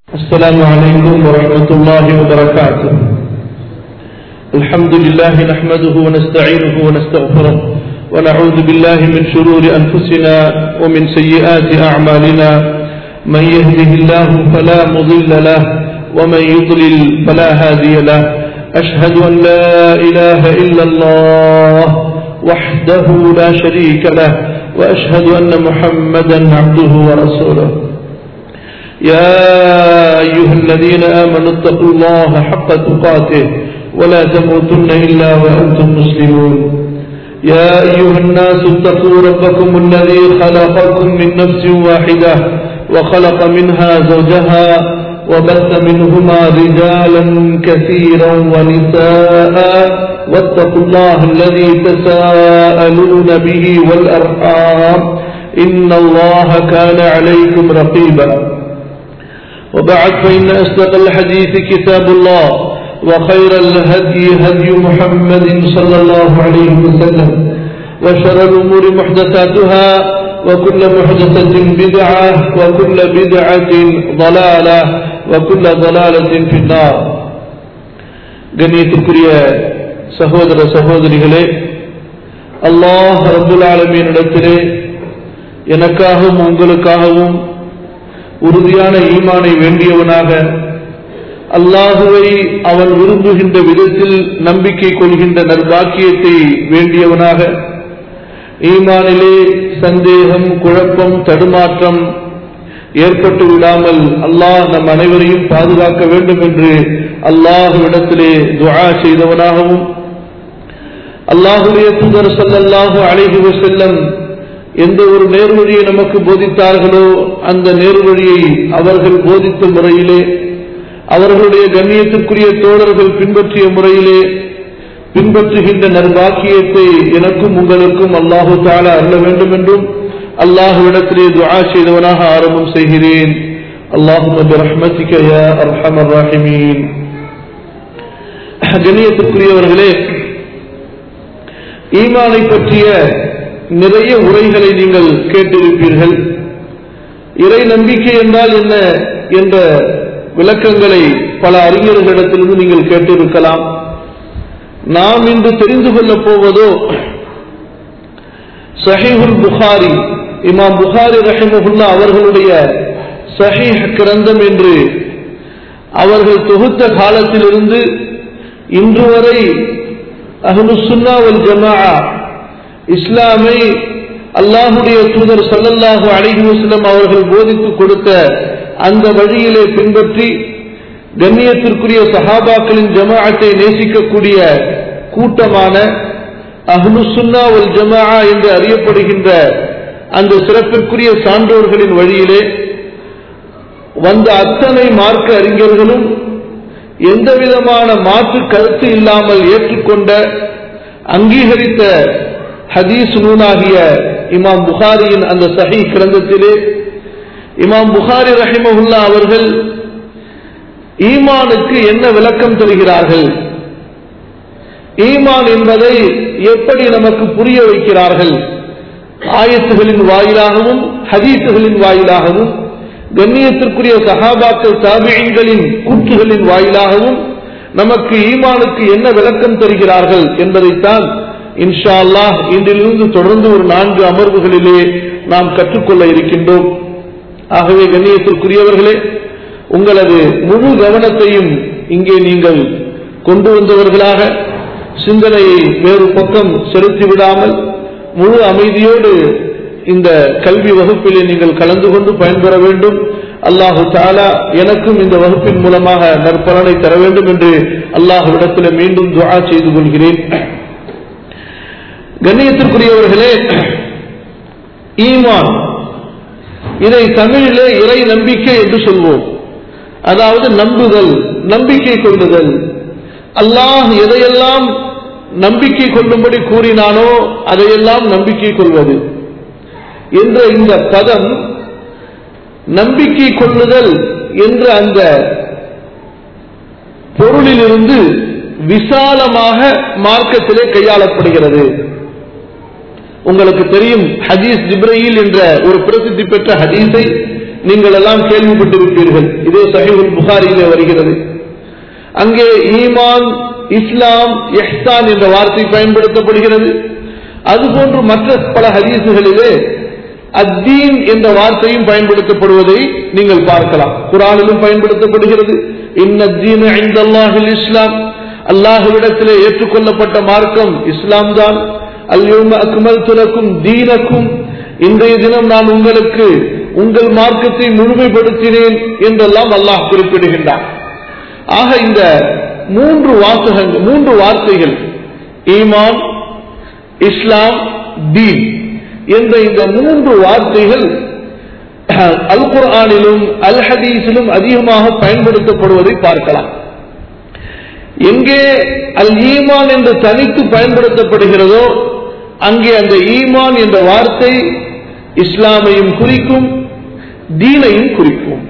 السلام عليكم ورحمة الله وبركاته الحمد لله نحمده ونستعينه ونستغفره ونعوذ بالله من شرور أنفسنا ومن سيئات أعمالنا من يهده الله فلا مضل له ومن يضلل فلا هادي له أشهد أن لا إله إلا الله وحده لا شريك له وأشهد أن محمدا عبده ورسوله يا أيها الذين آمنوا اتقوا الله حق تقاته ولا تموتن إلا وأنتم مسلمون يا أيها الناس اتقوا ربكم الذي خلقكم من نفس واحدة وخلق منها زوجها وبث منهما رجالا كثيرا ونساء واتقوا الله الذي تساءلون به والأرحام إن الله كان عليكم رقيبا وبعد فإن أصدق الحديث كتاب الله وخير الهدي هدي محمد صلى الله عليه وسلم وشر الأمور محدثاتها وكل محدثة بدعة وكل بدعة ضلالة وكل ضلالة في النار கண்ணியத்திற்குரிய சகோதர சகோதரிகளே அல்லாஹ் ரபுல் ஆலமீனிடத்திலே எனக்காகவும் உங்களுக்காகவும் உறுதியான ஈமானை வேண்டியவனாக அல்லாஹுவை அவன் விரும்புகின்ற விதத்தில் நம்பிக்கை கொள்கின்ற நற்பாக்கியத்தை வேண்டியவனாக ஈமானிலே சந்தேகம் குழப்பம் தடுமாற்றம் ஏற்பட்டு விடாமல் அல்லாஹ் நம் அனைவரையும் பாதுகாக்க வேண்டும் என்று அல்லாஹுவிடத்திலே துவா செய்தவனாகவும் அல்லாஹுடைய தூதர் சல்லல்லாஹு அழைகு செல்லம் எந்த ஒரு நேர்வழியை நமக்கு போதித்தார்களோ அந்த நேர்வழியை அவர்கள் போதித்த முறையிலே அவர்களுடைய கண்ணியத்திற்குரிய தோழர்கள் பின்பற்றிய முறையிலே பின்பற்றுகின்ற நற்பாக்கியத்தை எனக்கும் உங்களுக்கும் அல்லாஹு தாலா அருள வேண்டும் என்றும் அல்லாஹுவிடத்திலே துஆ செய்தவனாக ஆரம்பம் செய்கிறேன் அல்லாஹும் கண்ணியத்திற்குரியவர்களே ஈமானை பற்றிய நிறைய உரைகளை நீங்கள் கேட்டிருப்பீர்கள் இறை நம்பிக்கை என்றால் என்ன என்ற விளக்கங்களை பல அறிஞர்களிடத்திலிருந்து நீங்கள் கேட்டிருக்கலாம் நாம் இன்று தெரிந்து கொள்ளப் போவதோ சஹீஹுல் புகாரி இமாம் புகாரி ரஹிமஹுல்லா அவர்களுடைய சஹீஹ் கிரந்தம் என்று அவர்கள் தொகுத்த காலத்திலிருந்து இன்று வரை அஹ்லு சுன்னா வல் ஜமா இஸ்லாமை அல்லாஹுடைய தூதர் சல்லல்லாஹு அலிஹி வஸ்லம் அவர்கள் போதித்து கொடுத்த அந்த வழியிலே பின்பற்றி கண்ணியத்திற்குரிய சஹாபாக்களின் ஜமாஅத்தை நேசிக்கக்கூடிய கூட்டமான அஹ்லு சுன்னா வல் ஜமா என்று அறியப்படுகின்ற அந்த சிறப்பிற்குரிய சான்றோர்களின் வழியிலே வந்த அத்தனை மார்க்க அறிஞர்களும் எந்த விதமான மாற்று கருத்து இல்லாமல் ஏற்றுக்கொண்ட அங்கீகரித்த ஹதீஸ் நூனாகிய இமாம் புகாரியின் அந்த சஹி கிரந்தத்திலே இமாம் புகாரி ரஹிமஹுல்லா அவர்கள் ஈமானுக்கு என்ன விளக்கம் தருகிறார்கள் ஈமான் என்பதை எப்படி நமக்கு புரிய வைக்கிறார்கள் ஆயத்துகளின் வாயிலாகவும் ஹதீசுகளின் வாயிலாகவும் கண்ணியத்திற்குரிய சகாபாக்கள் தாபியங்களின் கூற்றுகளின் வாயிலாகவும் நமக்கு ஈமானுக்கு என்ன விளக்கம் தருகிறார்கள் என்பதைத்தான் இன்ஷா அல்லாஹ் இன்றிலிருந்து தொடர்ந்து ஒரு நான்கு அமர்வுகளிலே நாம் கற்றுக்கொள்ள இருக்கின்றோம் ஆகவே கண்ணியத்திற்குரியவர்களே உங்களது முழு கவனத்தையும் இங்கே நீங்கள் கொண்டு வந்தவர்களாக சிந்தனையை வேறு பக்கம் செலுத்தி விடாமல் முழு அமைதியோடு இந்த கல்வி வகுப்பிலே நீங்கள் கலந்து கொண்டு பயன்பெற வேண்டும் அல்லாஹு தாலா எனக்கும் இந்த வகுப்பின் மூலமாக நற்பலனை தர வேண்டும் என்று அல்லாஹுவிடத்தில் மீண்டும் துவா செய்து கொள்கிறேன் கண்ணியத்திற்குரியவர்களே ஈமான் இதை தமிழிலே இறை நம்பிக்கை என்று சொல்வோம் அதாவது நம்புதல் நம்பிக்கை கொள்ளுதல் அல்லாஹ் எதையெல்லாம் நம்பிக்கை கொள்ளும்படி கூறினானோ அதையெல்லாம் நம்பிக்கை கொள்வது என்ற இந்த பதம் நம்பிக்கை கொள்ளுதல் என்ற அந்த பொருளிலிருந்து விசாலமாக மார்க்கத்திலே கையாளப்படுகிறது உங்களுக்கு தெரியும் ஹதீஸ் ஜிப்ரையில் என்ற ஒரு பிரசித்தி பெற்ற ஹதீஸை நீங்கள் எல்லாம் கேள்விப்பட்டிருப்பீர்கள் இதே சஹிபுல் புகாரியிலே வருகிறது அங்கே ஈமான் இஸ்லாம் எஹ்தான் என்ற வார்த்தை பயன்படுத்தப்படுகிறது அதுபோன்று மற்ற பல ஹதீசுகளிலே அத்தீன் என்ற வார்த்தையும் பயன்படுத்தப்படுவதை நீங்கள் பார்க்கலாம் குரானிலும் பயன்படுத்தப்படுகிறது இன்னத்தீன் ஐந்தல்லாஹில் இஸ்லாம் அல்லாஹுவிடத்திலே ஏற்றுக்கொள்ளப்பட்ட மார்க்கம் இஸ்லாம் தான் அல்யோம அக்மல் துலக்கும் தீனக்கும் இன்றைய தினம் நான் உங்களுக்கு உங்கள் மார்க்கத்தை முழுமைப்படுத்தினேன் என்றெல்லாம் அல்லாஹ் குறிப்பிடுகின்றான் ஆக இந்த மூன்று வாசகங்கள் மூன்று வார்த்தைகள் ஈமான் இஸ்லாம் தீன் என்ற இந்த மூன்று வார்த்தைகள் அல் குர்ஆனிலும் அல் ஹதீஸிலும் அதிகமாக பயன்படுத்தப்படுவதை பார்க்கலாம் எங்கே அல் ஈமான் என்று தனித்து பயன்படுத்தப்படுகிறதோ அங்கே அந்த ஈமான் என்ற வார்த்தை இஸ்லாமையும் குறிக்கும் தீனையும் குறிக்கும்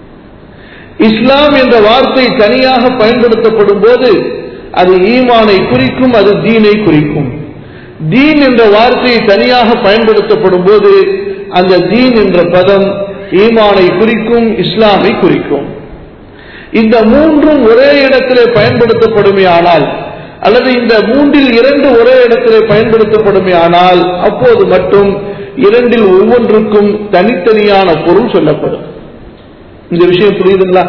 இஸ்லாம் என்ற வார்த்தை தனியாக பயன்படுத்தப்படும் போது அது ஈமானை குறிக்கும் அது தீனை குறிக்கும் தீன் என்ற வார்த்தை தனியாக பயன்படுத்தப்படும் போது அந்த தீன் என்ற பதம் ஈமானை குறிக்கும் இஸ்லாமை குறிக்கும் இந்த மூன்றும் ஒரே இடத்திலே பயன்படுத்தப்படுமே ஆனால் அல்லது இந்த மூன்றில் இரண்டு ஒரே இடத்திலே பயன்படுத்தப்படுமே ஆனால் அப்போது மட்டும் இரண்டில் ஒவ்வொன்றுக்கும் தனித்தனியான பொருள் சொல்லப்படும் இந்த விஷயம் புரியுதுங்களா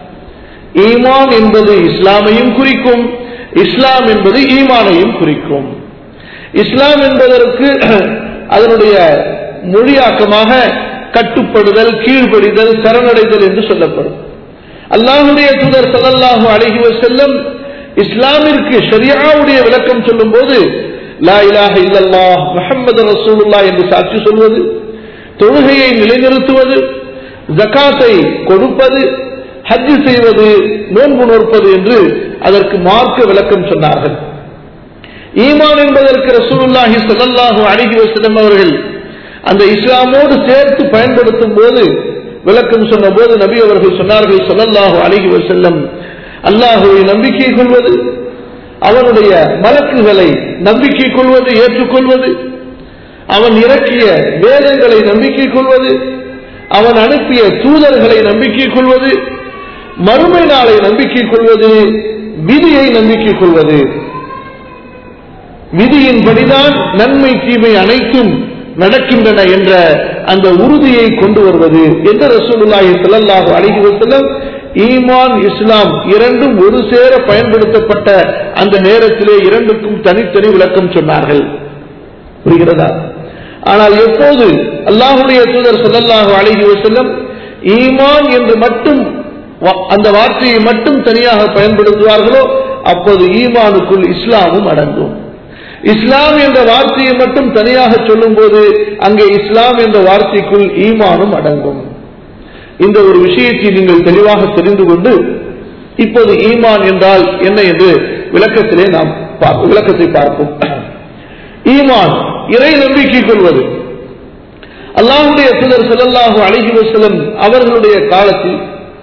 ஈமான் என்பது இஸ்லாமையும் குறிக்கும் இஸ்லாம் என்பது ஈமானையும் குறிக்கும் இஸ்லாம் என்பதற்கு அதனுடைய மொழியாக்கமாக கட்டுப்படுதல் கீழ்ப்படிதல் சரணடைதல் என்று சொல்லப்படும் அல்லாஹுடைய தூதர் சல்லல்லாஹு அழகி செல்லும் இஸ்லாமிற்கு ஷரியாவுடைய விளக்கம் சொல்லும் போது லா இலாஹ இல்லல்லா முஹம்மது ரசூலுல்லா என்று சாட்சி சொல்வது தொழுகையை நிலைநிறுத்துவது ஜக்காத்தை கொடுப்பது ஹஜ் செய்வது நோன்பு நோற்பது என்று அதற்கு மார்க்க விளக்கம் சொன்னார்கள் ஈமான் என்பதற்கு ரசூலுல்லாஹி ஸல்லல்லாஹு அலைஹி வஸல்லம் அவர்கள் அந்த இஸ்லாமோடு சேர்த்து பயன்படுத்தும் போது விளக்கம் சொன்ன போது நபி அவர்கள் சொன்னார்கள் ஸல்லல்லாஹு அலைஹி வஸல்லம் அல்லாஹுவை நம்பிக்கை கொள்வது அவனுடைய மலக்குகளை நம்பிக்கை கொள்வது ஏற்றுக்கொள்வது அவன் இறக்கிய வேதங்களை நம்பிக்கை கொள்வது அவன் அனுப்பிய தூதர்களை நம்பிக்கை கொள்வது மறுமை நாளை நம்பிக்கை கொள்வது விதியை நம்பிக்கை கொள்வது விதியின்படிதான் நன்மை தீமை அனைத்தும் நடக்கின்றன என்ற அந்த உறுதியை கொண்டு வருவது என்ற ரசூலுல்லாஹி ஸல்லல்லாஹு அலைஹி வஸல்லம் ஈமான் இஸ்லாம் இரண்டும் ஒரு சேர பயன்படுத்தப்பட்ட அந்த நேரத்திலே இரண்டுக்கும் தனித்தனி விளக்கம் சொன்னார்கள் புரிகிறதா ஆனால் எப்போது அல்லாஹுடைய தூதர் ஸல்லல்லாஹு அலைஹி வஸல்லம் ஈமான் என்று மட்டும் அந்த வார்த்தையை மட்டும் தனியாக பயன்படுத்துவார்களோ அப்போது ஈமானுக்குள் இஸ்லாமும் அடங்கும் இஸ்லாம் என்ற வார்த்தையை மட்டும் தனியாக சொல்லும் போது அங்கே இஸ்லாம் என்ற வார்த்தைக்குள் ஈமானும் அடங்கும் இந்த ஒரு விஷயத்தை நீங்கள் தெளிவாக தெரிந்து கொண்டு இப்போது ஈமான் என்றால் என்ன என்று விளக்கத்திலே நாம் விளக்கத்தை பார்ப்போம் ஈமான் இறை நம்பிக்கை கொள்வது அல்லாஹுடைய தூதர் செல்லல்லாஹு அழகி வசலம் அவர்களுடைய காலத்தில்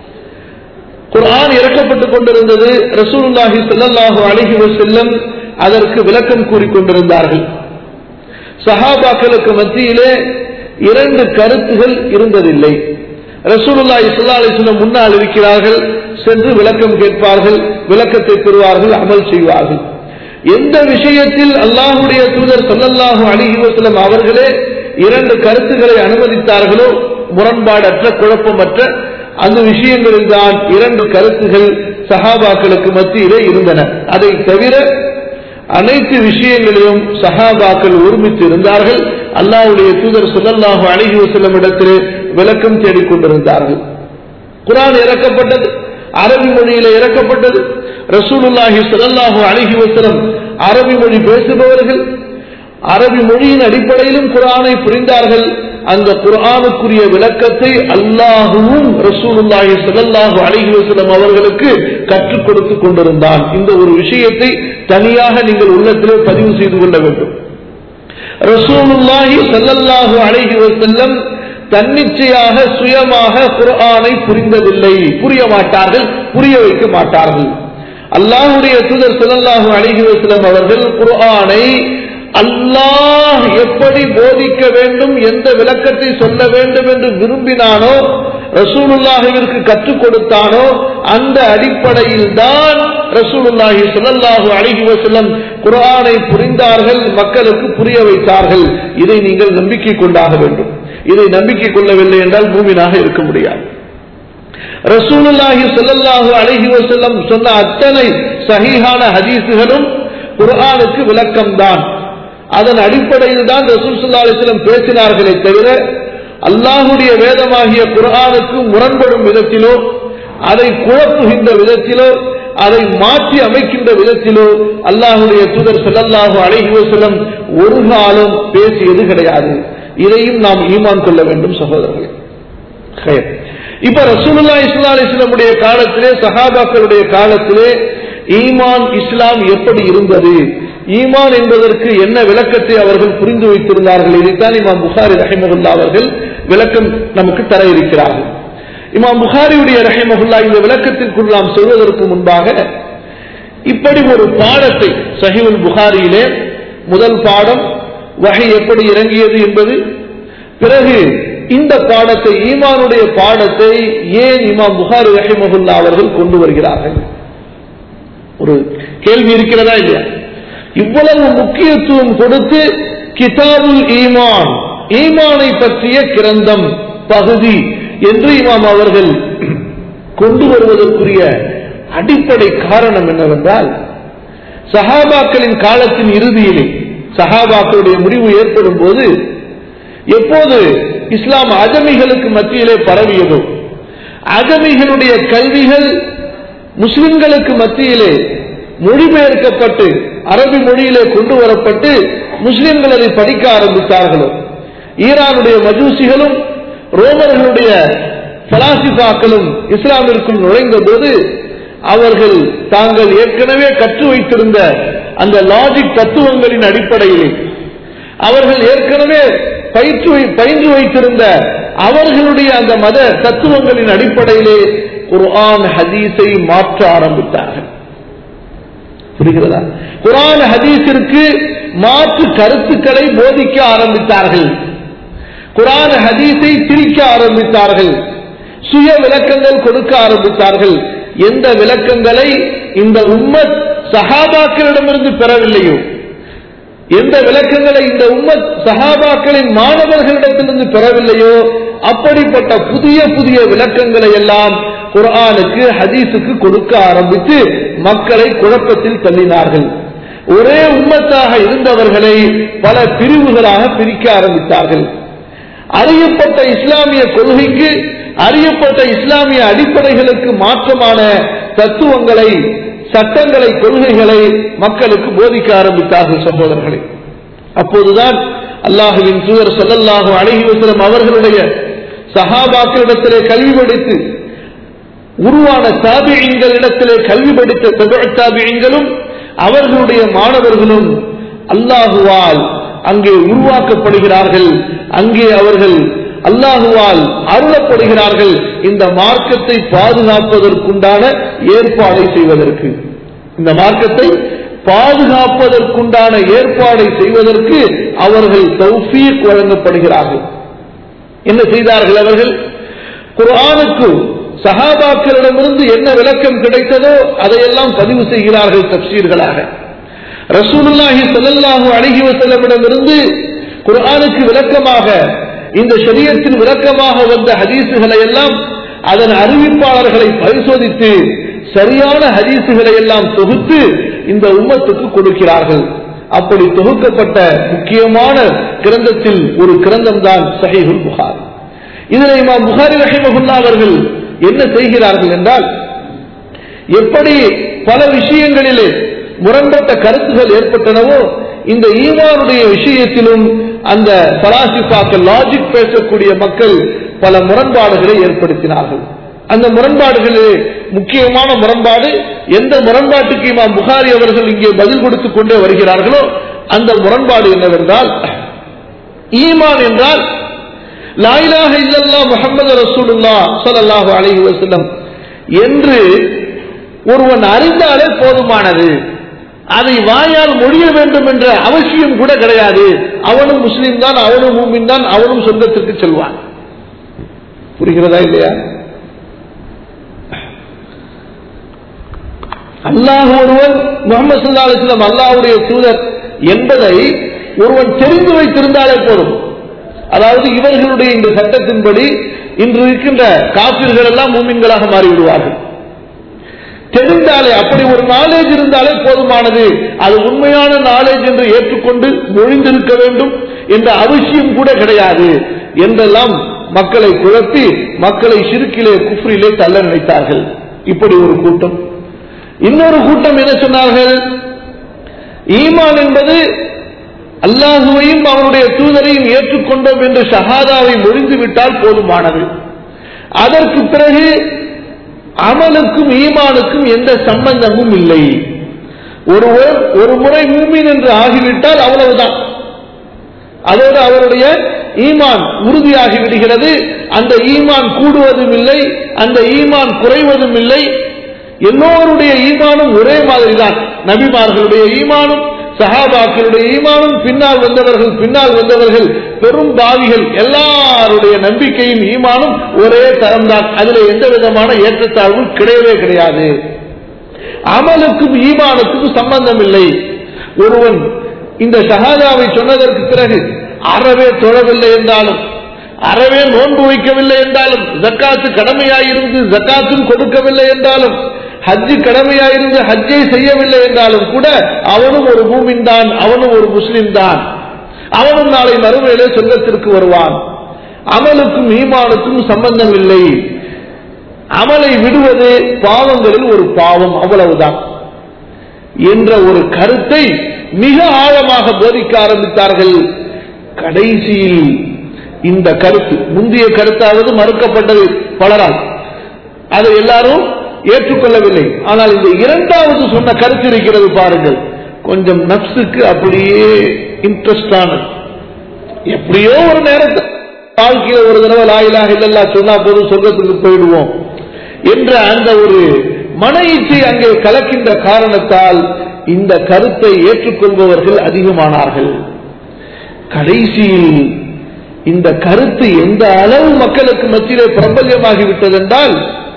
குர்ஆன் இறக்கப்பட்டுக் கொண்டிருந்தது ரசூலுல்லாஹி ஸல்லல்லாஹு அலைஹி வஸல்லம் அதற்கு விளக்கம் கூறிக்கொண்டிருந்தார்கள் சஹாபாக்களுக்கு மத்தியிலே இரண்டு கருத்துகள் இருந்ததில்லை ரசூலுல்லாஹி ஸல்லல்லாஹு அலைஹி வஸல்லம் முன்னால் இருக்கிறார்கள் சென்று விளக்கம் கேட்பார்கள் விளக்கத்தை பெறுவார்கள் அமல் செய்வார்கள் எந்த விஷயத்தில் அல்லாஹுடைய தூதர் ஸல்லல்லாஹு அலைஹி வஸல்லம் அவர்களே இரண்டு கருத்துக்களை அனுமதித்தார்களோ முரண்பாடற்ற குழப்பமற்ற அந்த விஷயங்களில் தான் இரண்டு கருத்துகள் சஹாபாக்களுக்கு மத்தியிலே இருந்தன அதை தவிர அனைத்து விஷயங்களிலும் சஹாபாக்கள் ஒருமித்து இருந்தார்கள் அல்லாவுடைய தூதர் சுதல்லாஹு அழகி வசல்லம் இடத்திலே விளக்கம் தேடிக்கொண்டிருந்தார்கள் குரான் இறக்கப்பட்டது அரபி மொழியில இறக்கப்பட்டது ரசூலுல்லாஹி சுதல்லாஹு அழகி வசலம் அரபி மொழி பேசுபவர்கள் அரபி மொழியின் அடிப்படையிலும் குரானை புரிந்தார்கள் அந்த குரானுக்குரிய விளக்கத்தை அல்லாஹுவும் ரசூலுல்லாஹி ஸல்லல்லாஹு அலைஹி வஸல்லம் அவர்களுக்கு கற்றுக் கொடுத்து கொண்டிருந்தான் இந்த ஒரு விஷயத்தை தனியாக நீங்கள் உள்ளத்திலே பதிவு செய்து கொள்ள வேண்டும் ரசூலுல்லாஹி ஸல்லல்லாஹு அலைஹி வஸல்லம் தன்னிச்சையாக சுயமாக குர்ஆனை புரிந்ததில்லை புரிய மாட்டார்கள் புரிய வைக்க மாட்டார்கள் அல்லாஹுடைய தூதர் ஸல்லல்லாஹு அலைஹி வஸல்லம் அவர்கள் குர்ஆனை அல்லாஹ் எப்படி போதிக்க வேண்டும் எந்த விளக்கத்தை சொல்ல வேண்டும் என்று விரும்பினானோ ரசூலுல்லாஹிற்கு கற்றுக் கொடுத்தானோ அந்த அடிப்படையில் தான் ரசூலுல்லாஹி ஸல்லல்லாஹு அலைஹி வஸல்லம் குர்ஆனை புரிந்தார்கள் மக்களுக்கு புரிய வைத்தார்கள் இதை நீங்கள் நம்பிக்கை கொண்டாக வேண்டும் இதை நம்பிக்கை கொள்ளவில்லை என்றால் மூமினாக இருக்க முடியாது ரசூலுல்லாஹி ஸல்லல்லாஹு அலைஹி வஸல்லம் சொன்ன அத்தனை சஹீஹான ஹதீஸுகளும் குர்ஆனுக்கு விளக்கம்தான் அதன் அடிப்படையில் தான் ரசூல் ஸல்லல்லாஹு அலைஹி வஸல்லம் பேசினார்களே தவிர அல்லாஹுடைய வேதமாகிய குர்ஆனுக்கு முரண்படும் விதத்திலோ அதை குழப்புகின்ற விதத்திலோ அதை மாற்றி அமைக்கின்ற விதத்திலோ அல்லாஹுடைய தூதர் ஸல்லல்லாஹு அலைஹி வஸல்லம் ஒரு காலம் பேசியது கிடையாது இதையும் நாம் ஈமான் கொள்ள வேண்டும் சகோதரர்களே ஹைர். இப்ப ரசூலுல்லா இஸ்லா அலிஸ்லமுடைய காலத்திலே சஹாபாக்களுடைய காலத்திலே ஈமான் இஸ்லாம் எப்படி இருந்தது ஈமான் என்பதற்கு என்ன விளக்கத்தை அவர்கள் புரிந்து வைத்திருந்தார்கள் இதைத்தான் இமாம் புகாரி ரஹிமகுல்லா அவர்கள் விளக்கம் நமக்கு தர இருக்கிறார்கள் இமாம் புகாரியுடைய ரஹிமகுல்லா இந்த விளக்கத்திற்குள் நாம் சொல்வதற்கு முன்பாக இப்படி ஒரு பாடத்தை சஹிவுல் புகாரியிலே முதல் பாடம் வகை எப்படி இறங்கியது என்பது பிறகு இந்த பாடத்தை ஈமானுடைய பாடத்தை ஏன் இமாம் புகாரி ரஹிமகுல்லா அவர்கள் கொண்டு வருகிறார்கள் ஒரு கேள்வி இருக்கிறதா இல்லையா இவ்வளவு முக்கியத்துவம் கொடுத்து கிதாபுல் ஈமான் ஈமானை பற்றிய கிரந்தம் பகுதி என்று இமாம் அவர்கள் கொண்டு வருவதற்குரிய அடிப்படை காரணம் என்னவென்றால் சஹாபாக்களின் காலத்தின் இறுதியிலே சஹாபாக்களுடைய முடிவு ஏற்படும் போது எப்போது இஸ்லாம் அஜமிகளுக்கு மத்தியிலே பரவியதோ அஜமிகளுடைய கல்விகள் முஸ்லிம்களுக்கு மத்தியிலே மொழிபெயர்க்கப்பட்டு அரபி மொழியிலே கொண்டு வரப்பட்டு முஸ்லிம்கள் அதை படிக்க ஆரம்பித்தார்களோ ஈரானுடைய மஜூசிகளும் ரோமர்களுடைய பலாசிபாக்களும் இஸ்லாமிற்குள் நுழைந்த போது அவர்கள் தாங்கள் ஏற்கனவே கற்று வைத்திருந்த அந்த லாஜிக் தத்துவங்களின் அடிப்படையிலே அவர்கள் ஏற்கனவே பயிற்று வை- பயின்று வைத்திருந்த அவர்களுடைய அந்த மத தத்துவங்களின் அடிப்படையிலே குர்ஆன் ஹதீஸை மாற்ற ஆரம்பித்தார்கள் புரிகிறதா குர்ஆன் ஹதீஸிற்கு மாற்று கருத்துக்களை போதிக்க ஆரம்பித்தார்கள் குர்ஆன் ஹதீஸை திரிக்க ஆரம்பித்தார்கள் சுய விளக்கங்கள் கொடுக்க ஆரம்பித்தார்கள் எந்த விளக்கங்களை இந்த உம்மத் சஹாபாக்களிடமிருந்து பெறவில்லையோ எந்த விளக்கங்களை இந்த உம்மத் சஹாபாக்களின் மாணவர்களிடத்திலிருந்து பெறவில்லையோ அப்படிப்பட்ட புதிய புதிய விளக்கங்களை எல்லாம் குர்ஆனுக்கு ஹதீஸுக்கு கொடுக்க ஆரம்பித்து மக்களை குழப்பத்தில் தள்ளினார்கள் ஒரே உம்மத்தாக இருந்தவர்களை பல பிரிவுகளாக பிரிக்க ஆரம்பித்தார்கள் அறியப்பட்ட இஸ்லாமிய கொள்கைக்கு அறியப்பட்ட இஸ்லாமிய அடிப்படைகளுக்கு மாற்றமான தத்துவங்களை சட்டங்களை கொள்கைகளை மக்களுக்கு போதிக்க ஆரம்பித்தார்கள் சகோதரர்களே அப்போதுதான் அல்லாஹுவின் தூதர் ஸல்லல்லாஹு அலைஹி வஸல்லம் அவர்களுடைய சஹாபாக்களிடத்திலே கல்வி படித்து உருவான தாபியங்களிடத்திலே கல்வி படித்த தபுஅ் தாபியங்களும் அவர்களுடைய மாணவர்களும் அல்லாஹுவால் அங்கே உருவாக்கப்படுகிறார்கள் அங்கே அவர்கள் அல்லாஹுவால் அருளப்படுகிறார்கள் இந்த மார்க்கத்தை பாதுகாப்பதற்குண்டான ஏற்பாடை செய்வதற்கு இந்த மார்க்கத்தை பாதுகாப்பதற்குண்டான ஏற்பாடை செய்வதற்கு அவர்கள் தௌஃபீக் வழங்கப்படுகிறார்கள் என்ன செய்தார்கள் அவர்கள் குர்ஆனுக்கு சஹாபாக்களிடமிருந்து என்ன விளக்கம் கிடைத்ததோ அதையெல்லாம் பதிவு செய்கிறார்கள் தப்சீர்களாக ரசூலுல்லாஹி ஸல்லல்லாஹு அலைஹி வஸல்லமிடமிருந்து குர்ஆனுக்கு விளக்கமாக இந்த ஷரியத்தின் விளக்கமாக வந்த ஹதீசுகளை எல்லாம் அதன் அறிவிப்பாளர்களை பரிசோதித்து சரியான ஹதீசுகளை எல்லாம் தொகுத்து இந்த உம்மத்துக்கு கொடுக்கிறார்கள் அப்படி தொகுக்கப்பட்ட முக்கியமான கிரந்தத்தில் ஒரு கிரந்தம் தான் சஹீஹுல் புகாரி இதில் இமாம் புகாரி ரஹிமஹுல்லா அவர்கள் என்ன செய்கிறார்கள் என்றால் எப்படி பல விஷயங்களிலே முரண்பட்ட கருத்துகள் ஏற்பட்டனவோ இந்த ஈமானுடைய விஷயத்திலும் அந்த பலாசிப்பாக்கள் லாஜிக் பேசக்கூடிய மக்கள் பல முரண்பாடுகளை ஏற்படுத்தினார்கள் அந்த முரண்பாடுகளிலே முக்கியமான முரண்பாடு எந்த முரண்பாட்டுக்கு இமாம் புகாரி அவர்கள் இங்கே பதில் கொடுத்துக் கொண்டே வருகிறார்களோ அந்த முரண்பாடு என்னவென்றால் ஈமான் என்றால் லாயிலாக இல்லல்லா முகமது ரசூலுல்லா ஸல்லல்லாஹு அலைஹி வஸல்லம் என்று ஒருவன் அறிந்தாலே போதுமானது அதை வாயால் மொழிய வேண்டும் என்ற அவசியம் கூட கிடையாது அவனும் முஸ்லீம் தான் அவனும் மூமின் தான் அவனும் சொந்தத்திற்கு செல்வான் புரிகிறதா இல்லையா அல்லாஹ் ஒருவன் முகமது சல்லா அலிஸ்லாம் அல்லாஹுடைய தூதர் என்பதை ஒருவன் தெரிந்து வைத்திருந்தாலே போதும் அதாவது இவர்களுடைய இந்த சட்டத்தின்படி இன்று இருக்கின்ற காப்பீர்கள் எல்லாம் மூமின்களாக மாறிவிடுவார்கள் தெரிந்தாலே அப்படி ஒரு நாலேஜ் இருந்தாலே போதுமானது அது உண்மையான நாலேஜ் என்று ஏற்றுக்கொண்டு மொழிந்திருக்க வேண்டும் என்ற அவசியம் கூட கிடையாது என்றெல்லாம் மக்களை குழப்பி மக்களை சிறுக்கிலே குஃப்ரிலே தள்ள நினைத்தார்கள் இப்படி ஒரு கூட்டம் இன்னொரு கூட்டம் என்ன சொன்னார்கள் ஈமான் என்பது அல்லாஹுவையும் அவருடைய தூதரையும் ஏற்றுக்கொண்டோம் என்று ஷஹாதாவை மொழிந்து விட்டால் போதுமானது அதற்கு பிறகு அமலுக்கும் ஈமானுக்கும் எந்த சம்பந்தமும் இல்லை ஒருவர் ஒரு முறை மூமின் என்று ஆகிவிட்டால் அவ்வளவுதான் அதோடு அவருடைய ஈமான் உறுதியாகி விடுகிறது அந்த ஈமான் கூடுவதும் இல்லை அந்த ஈமான் குறைவதும் இல்லை எல்லோருடைய ஈமானும் ஒரே மாதிரி தான் நபிமார்களுடைய ஈமானும் சஹாபாக்களுடைய ஈமானும் பின்னால் வந்தவர்கள் பின்னால் வந்தவர்கள் பெரும் பாவிகள் எல்லாருடைய நம்பிக்கையும் ஈமானும் ஒரே தரம்தான் அதுல எந்த விதமான ஏற்றத்தாழ்வு கிடையவே கிடையாது அமலுக்கும் ஈமானுக்கும் சம்பந்தம் இல்லை ஒருவன் இந்த ஷஹாதாவை சொன்னதற்கு பிறகு அறவே தொழவில்லை என்றாலும் அறவே நோன்பு வைக்கவில்லை என்றாலும் ஜக்காத்து கடமையாயிருந்து ஜக்காத்தும் கொடுக்கவில்லை என்றாலும் ஹஜ்ஜு கடமையாயிருந்து ஹஜ்ஜை செய்யவில்லை என்றாலும் கூட அவனும் ஒரு மூமின் தான் அவனும் ஒரு முஸ்லிம் தான் அவனும் நாளை மறுமையிலே சொர்க்கத்திற்கு வருவான் அமலுக்கும் ஈமானுக்கும் சம்பந்தம் இல்லை அமலை விடுவது பாவங்களில் ஒரு பாவம் அவ்வளவுதான் என்ற ஒரு கருத்தை மிக ஆழமாக போதிக்க ஆரம்பித்தார்கள் கடைசியில் இந்த கருத்து முந்தைய கருத்தாவது மறுக்கப்பட்டது பலரால் அதை எல்லாரும் ஏற்றுக்கொள்ளவில்லை ஆனால் இந்த இரண்டாவது சொன்ன கருத்து இருக்கிறது பாருங்கள் கொஞ்சம் நப்சுக்கு அப்படியே இன்ட்ரெஸ்ட் ஆனது எப்படியோ ஒரு நேரத்தில் வாழ்க்கையில ஒரு தடவை லாயிலாக இல்லல்லா சொன்னா போதும் சொர்க்கத்துக்கு போயிடுவோம் என்ற அந்த ஒரு மன இச்சை அங்கே கலக்கின்ற காரணத்தால் இந்த கருத்தை ஏற்றுக்கொள்பவர்கள் அதிகமானார்கள் கடைசியில் இந்த கருத்து எந்த அளவு மக்களுக்கு மத்தியிலே பிரபல்யமாகிவிட்டது என்றால்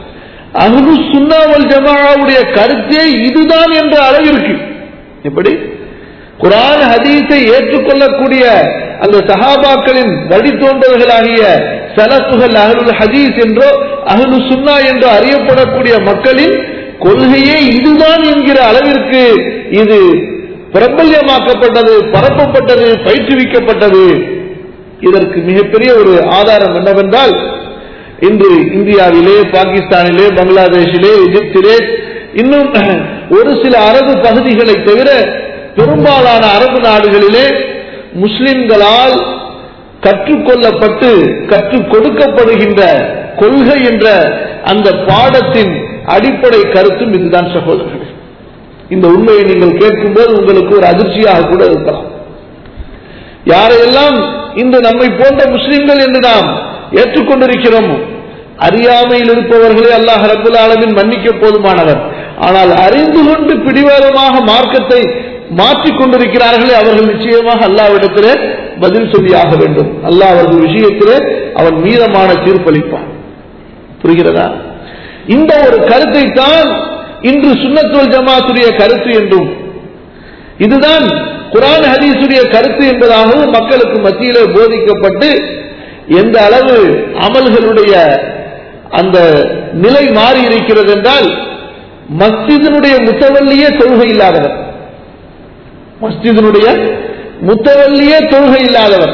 அஹ்லு சுன்னாவல் ஜமாவுடைய கருத்தே இதுதான் என்ற அளவிற்கு எப்படி குரான் ஹதீஸை ஏற்றுக்கொள்ளக்கூடிய அந்த சஹாபாக்களின் வழித்தோன்றல்களாகிய சலப்புகள் அகலுல் ஹதீஸ் என்றோ அகலு சுன்னா என்றோ அறியப்படக்கூடிய மக்களின் கொள்கையே இதுதான் என்கிற அளவிற்கு இது பிரபல்யமாக்கப்பட்டது பரப்பப்பட்டது பயிற்றுவிக்கப்பட்டது இதற்கு மிகப்பெரிய ஒரு ஆதாரம் என்னவென்றால் இன்று இந்தியாவிலே பாகிஸ்தானிலே பங்களாதேஷிலே எகிப்திலே இன்னும் ஒரு சில அரபு பகுதிகளை தவிர பெரும்பாலான அரபு நாடுகளிலே முஸ்லிம்களால் கற்றுக்கொள்ளப்பட்டு கற்றுக் கொடுக்கப்படுகின்ற கொள்கை என்ற அந்த பாடத்தின் அடிப்படை கருத்தும் இதுதான் சகோதரர்களே இந்த உண்மையை நீங்கள் கேட்கும்போது உங்களுக்கு ஒரு அதிர்ச்சியாக கூட இருக்கலாம் யாரையெல்லாம் இந்த நம்மை போன்ற முஸ்லிம்கள் என்று நாம் ஏற்றுக்கொண்டிருக்கிறோமோ அறியாமையில் இருப்பவர்களே அல்லாஹ் ரபுல் ஆலமின் மன்னிக்க போதுமானவர் ஆனால் அறிந்து கொண்டு பிடிவாதமாக மார்க்கத்தை மாற்றிக் கொண்டிருக்கிறார்களே அவர்கள் நிச்சயமாக அல்லாவிடத்திலே பதில் சொல்லியாக வேண்டும் அல்லாஹ் அவர்கள் விஷயத்திலே அவன் மீதமான தீர்ப்பளிப்பான் புரிகிறதா இந்த ஒரு கருத்தை தான் இன்று சுண்ணத்துவல் ஜமாத்துடைய கருத்து என்றும் இதுதான் குரான் ஹதீசுடைய கருத்து என்பதாகவும் மக்களுக்கு மத்தியிலே போதிக்கப்பட்டு எந்த அளவு அமல்களுடைய அந்த நிலை மாறி இருக்கிறது என்றால் மஸ்ஜிதனுடைய முத்தவல்லியே தொழுகை இல்லாதவர் மஸ்ஜிதனுடைய முத்தவல்லியே தொழுகை இல்லாதவர்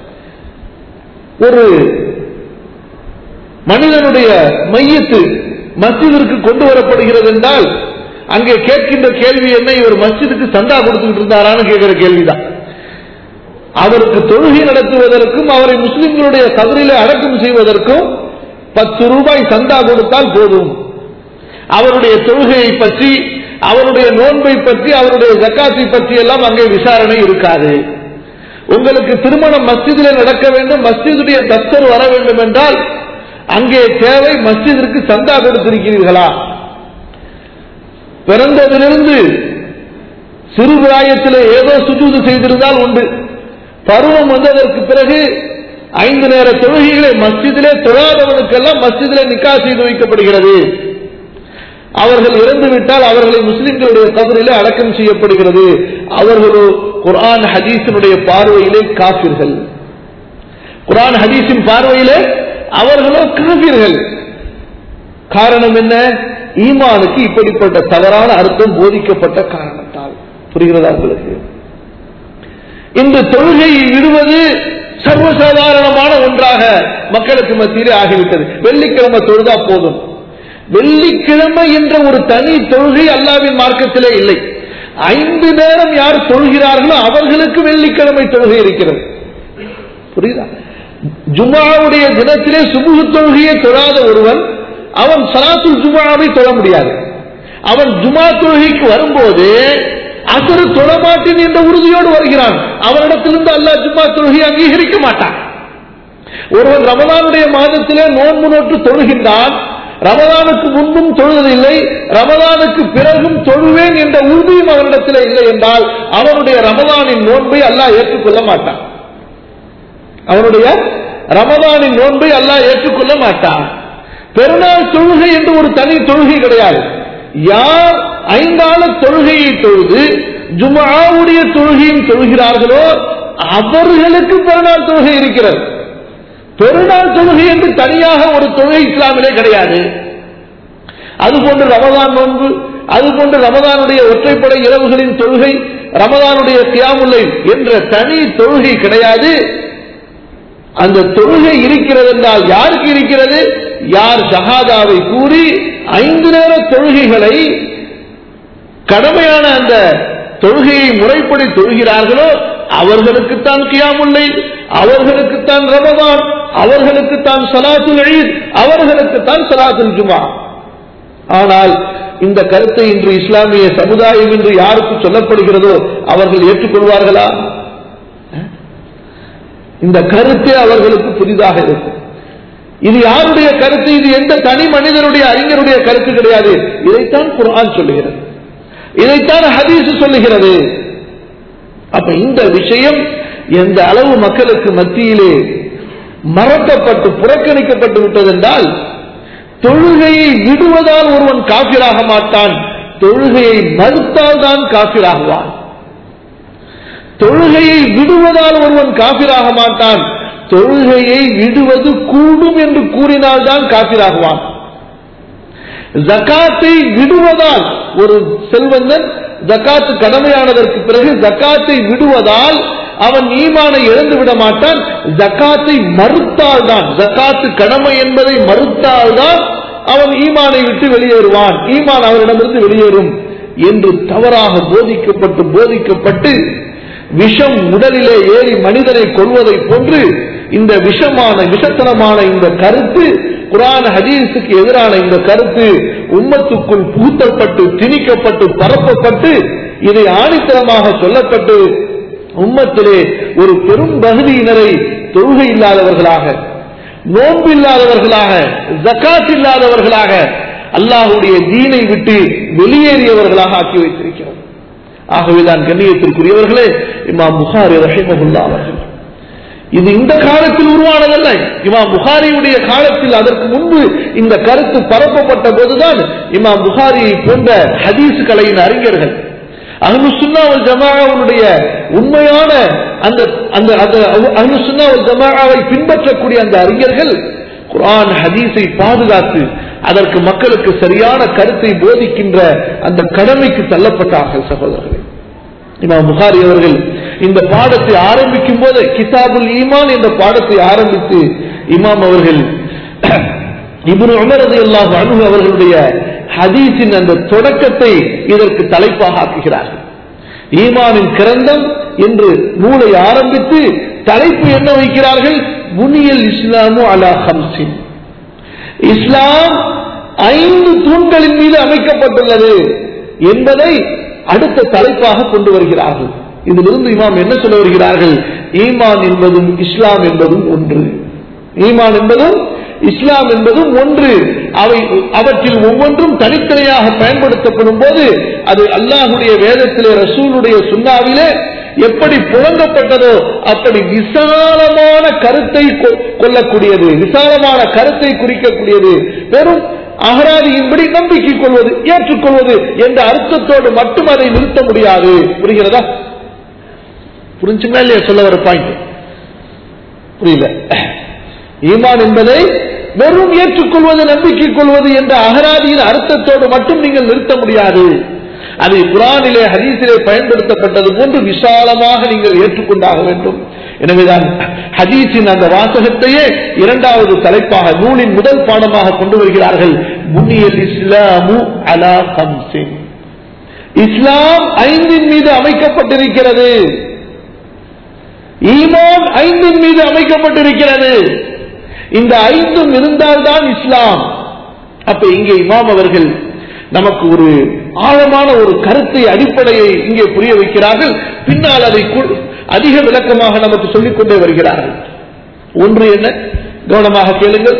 ஒரு மனிதனுடைய மையத்து மஸ்ஜிதிற்கு கொண்டு வரப்படுகிறது என்றால் அங்கே கேட்கின்ற கேள்வி என்ன இவர் மஸ்ஜிதுக்கு சந்தா கொடுத்துக்கிட்டு இருந்தாரான்னு கேட்கிற கேள்விதான் அவருக்கு தொழுகை நடத்துவதற்கும் அவரை முஸ்லிம்களுடைய கதிரிலே அடக்கம் செய்வதற்கும் பத்து ரூபாய் சந்தா கொடுத்தால் போதும் அவருடைய தொழுகையை பற்றி அவருடைய நோன்பை பற்றி அவருடைய ஜக்காத்தை பற்றி எல்லாம் அங்கே விசாரணை இருக்காது உங்களுக்கு திருமணம் மஸ்ஜிதில் நடக்க வேண்டும் மஸ்ஜிதுடைய தஸ்தர் வர வேண்டும் என்றால் அங்கே தேவை மஸ்ஜிதிற்கு சந்தா கொடுத்திருக்கிறீர்களா பிறந்ததிலிருந்து சிறு பிராயத்தில் ஏதோ சுஜூது செய்திருந்தால் உண்டு பருவம் வந்ததற்கு பிறகு ஐந்து நேர தொழுகைகளை மஸ்ஜிதிலே தொழாதவனுக்கெல்லாம் மஸ்ஜிதிலே நிக்கா செய்து வைக்கப்படுகிறது அவர்கள் இறந்துவிட்டால் அவர்களை முஸ்லிம்களுடைய கபரிலே அடக்கம் செய்யப்படுகிறது அவர்களோ குர்ஆன் ஹதீஸினுடைய பார்வையிலே காபிர்கள் குர்ஆன் ஹதீஸின் பார்வையிலே அவர்களோ காபிர்கள் காரணம் என்ன ஈமானுக்கு இப்படிப்பட்ட தவறான அர்த்தம் போதிக்கப்பட்ட காரணத்தால் புரிகிறதா உங்களுக்கு இந்த தொழுகையை விடுவது சர்வசாதாரணமான ஒன்றாக மக்களுக்கு மத்தியிலே ஆகிவிட்டது வெள்ளிக்கிழமை தொழுதா போதும் வெள்ளிக்கிழமை என்ற ஒரு தனி தொழுகை அல்லாவின் மார்க்கத்திலே இல்லை ஐந்து நேரம் யார் தொழுகிறார்களோ அவர்களுக்கு வெள்ளிக்கிழமை தொழுகை இருக்கிறது புரியுதா ஜுமாவுடைய தினத்திலே சுபுகு தொழுகையை தொழாத ஒருவன் அவன் சலாத்துல் ஜுமாவை தொழ முடியாது அவன் ஜுமா தொழுகைக்கு வரும்போது அசரு தொழமாட்டேன் என்ற உறுதியோடு வருகிறான் அவனிடத்திலிருந்து அல்லாஹ் ஜும்மா தொழுகையை அங்கீகரிக்க மாட்டான் ஒருவன் ரமதானுடைய மாதத்திலே நோன்பு நோட்டு தொழுகின்றான் ரமதானுக்கு முன்பும் தொழுவதில்லை ரமதானுக்கு பிறகும் தொழுவேன் என்ற உறுதியும் அவனிடத்தில் இல்லை என்றால் அவனுடைய ரமதானின் நோன்பை அல்லாஹ் ஏற்றுக்கொள்ள மாட்டான் அவனுடைய ரமதானின் நோன்பை அல்லாஹ் ஏற்றுக்கொள்ள மாட்டான் பெருநாள் தொழுகை என்று ஒரு தனி தொழுகை கிடையாது யார் ஐந்தாள தொழுகையை தொழுது ஜுமாவுடைய தொழுகையும் தொழுகிறார்களோ அவர்களுக்கு பெருநாள் தொழுகை இருக்கிறது பெருநாள் தொழுகை என்று தனியாக ஒரு தொழுகை இஸ்லாமிலே கிடையாது அதுபோன்று ரமதான் நோன்பு அதுபோன்று ரமதானுடைய ஒற்றைப்படை இரவுகளின் தொழுகை ரமதானுடைய கியாமுல்லை என்ற தனி தொழுகை கிடையாது அந்த தொழுகை இருக்கிறது என்றால் யாருக்கு இருக்கிறது யார் ஷஹாதாவை கூறி ஐந்து நேர தொழுகைகளை கடமையான அந்த தொழுகையை முறைப்படி தொழுகிறார்களோ அவர்களுக்குத்தான் கியாமுல்லை அவர்களுக்குத்தான் ரமதான் அவர்களுக்குத்தான் சலாத்துல் ஈத் அவர்களுக்குத்தான் சலாத்துல் ஜுமா ஆனால் இந்த கருத்தை இன்று இஸ்லாமிய சமுதாயம் என்று யாருக்கு சொல்லப்படுகிறதோ அவர்கள் ஏற்றுக்கொள்வார்களா இந்த கருத்தே அவர்களுக்கு புதிதாக இருக்கும் இது யாருடைய கருத்து இது எந்த தனி மனிதனுடைய அறிஞருடைய கருத்து கிடையாது இதைத்தான் குர்ஆன் சொல்லுகிறது இதைத்தான் ஹதீஸ் சொல்லுகிறது அப்ப இந்த விஷயம் எந்த அளவு மக்களுக்கு மத்தியிலே மறக்கப்பட்டு புறக்கணிக்கப்பட்டு விட்டதென்றால் தொழுகையை விடுவதால் ஒருவன் காபிராக மாட்டான் தொழுகையை மறுத்தால் தான் காபிராகுவான் தொழுகையை விடுவதால் ஒருவன் காபிராக மாட்டான் தொழுகையை விடுவது கூடும் என்று கூறினால்தான் காபிராகுவான் ஜக்காத்தை விடுவதால் ஒரு செல்வந்தன் ஜக்காத்து கடமையானதற்கு பிறகு ஜக்காத்தை விடுவதால் அவன் ஈமானை இழந்து விட மாட்டான் ஜக்காத்தை மறுத்தால் தான் ஜக்காத்து கடமை என்பதை மறுத்தால் தான் அவன் ஈமானை விட்டு வெளியேறுவான் ஈமான் அவரிடமிருந்து வெளியேறும் என்று தவறாக போதிக்கப்பட்டு போதிக்கப்பட்டு விஷம் உடலிலே ஏறி மனிதனை கொள்வதை போன்று இந்த விஷமான விஷத்தனமான இந்த கருத்து குரான் ஹதீஸுக்கு எதிரான இந்த கருத்து உம்மத்துக்குள் புகுத்தப்பட்டு திணிக்கப்பட்டு பரப்பப்பட்டு இதை ஆணித்தரமாக சொல்லப்பட்டு உம்மத்திலே ஒரு பெரும் பகுதியினரை தொழுகை இல்லாதவர்களாக நோன்பு இல்லாதவர்களாக ஜக்காத் இல்லாதவர்களாக அல்லாஹுடைய தீனை விட்டு வெளியேறியவர்களாக ஆக்கி வைத்திருக்கிறோம் ஆகவேதான் கண்ணியத்திற்குரியவர்களே இமாம் புகாரி ரஹிமகுல்லா அவர்கள் இது இந்த காலத்தில் உருவானதல்ல இமாம் புகாரியுடைய காலத்தில் அதற்கு முன்பு இந்த கருத்து பரப்பப்பட்ட போதுதான் இமாம் புகாரியை போன்ற ஹதீஸ் கலையின் அறிஞர்கள் அஹ்லு சுன்னாவல் ஜமாவுடைய உண்மையான அந்த அந்த அந்த அஹ்லு சுன்னாவல் ஜமாவை பின்பற்றக்கூடிய அந்த அறிஞர்கள் குர்ஆன் ஹதீஸை பாதுகாத்து அதற்கு மக்களுக்கு சரியான கருத்தை போதிக்கின்ற அந்த கடமைக்கு தள்ளப்பட்டார்கள் சகோதரர்களே இமாம் புகாரி அவர்கள் இந்த பாடத்தை ஆரம்பிக்கும் போது கிதாபுல் ஈமான் என்ற பாடத்தை ஆரம்பித்து இமாம் அவர்கள் இப்னு உமர் ரலியல்லாஹு அன்ஹு அவர்களுடைய ஹதீஸின் அந்த தொடக்கத்தை இதற்கு தலைப்பாக ஆக்குகிறார்கள் ஈமானின் கிரந்தம் என்று நூலை ஆரம்பித்து தலைப்பு என்ன வைக்கிறார்கள் புனியல் இஸ்லாமு அலா ஹம்சின் இஸ்லாம் ஐந்து தூண்களின் மீது அமைக்கப்பட்டுள்ளது என்பதை அடுத்த தலைப்பாக கொண்டு வருகிறார்கள் இதிலிருந்து இமாம் என்ன சொல்ல வருகிறார்கள் ஈமான் என்பதும் இஸ்லாம் என்பதும் ஒன்று ஈமான் என்பதும் இஸ்லாம் என்பதும் ஒன்று அவை அவற்றில் ஒவ்வொன்றும் தனித்தனியாக பயன்படுத்தப்படும் போது அது அல்லாஹுடைய வேதத்திலே ரசூலுடைய சுண்ணாவிலே எப்படி புழங்கப்பட்டதோ அப்படி விசாலமான கருத்தை கொ- கொள்ளக்கூடியது விசாலமான கருத்தை குறிக்கக்கூடியது வெறும் அகராதியின்படி நம்பிக்கை கொள்வது ஏற்றுக்கொள்வது என்ற அர்த்தத்தோடு மட்டும் அதை நிறுத்த முடியாது புரிகிறதா புரிஞ்சுங்களா இல்லையா சொல்ல வர பாயிண்ட் புரியல ஈமான் என்பதை வெறும் ஏற்றுக்கொள்வது நம்பிக்கை கொள்வது என்ற அகராதியின் அர்த்தத்தோடு மட்டும் நீங்கள் நிறுத்த முடியாது அதை குரானிலே ஹதீஸிலே பயன்படுத்தப்பட்டது போன்று விசாலமாக நீங்கள் ஏற்றுக்கொண்டாக வேண்டும் எனவேதான் ஹதீஸின் அந்த வாசகத்தையே இரண்டாவது தலைப்பாக நூலின் முதல் பாடமாக கொண்டு வருகிறார்கள் புனியல் இஸ்லாமு அலா ஹம்சின் இஸ்லாம் ஐந்தின் மீது அமைக்கப்பட்டிருக்கிறது ஈமான் ஐந்தின் மீது அமைக்கப்பட்டிருக்கிறது இந்த ஐந்தும் இருந்தால்தான் இஸ்லாம் அப்ப இங்கே இமாம் அவர்கள் நமக்கு ஒரு ஆழமான ஒரு கருத்தை அடிப்படையை இங்கே புரிய வைக்கிறார்கள் பின்னால் அதை கு- அதிக விளக்கமாக நமக்கு சொல்லிக் கொண்டே வருகிறார்கள் ஒன்று என்ன கவனமாக கேளுங்கள்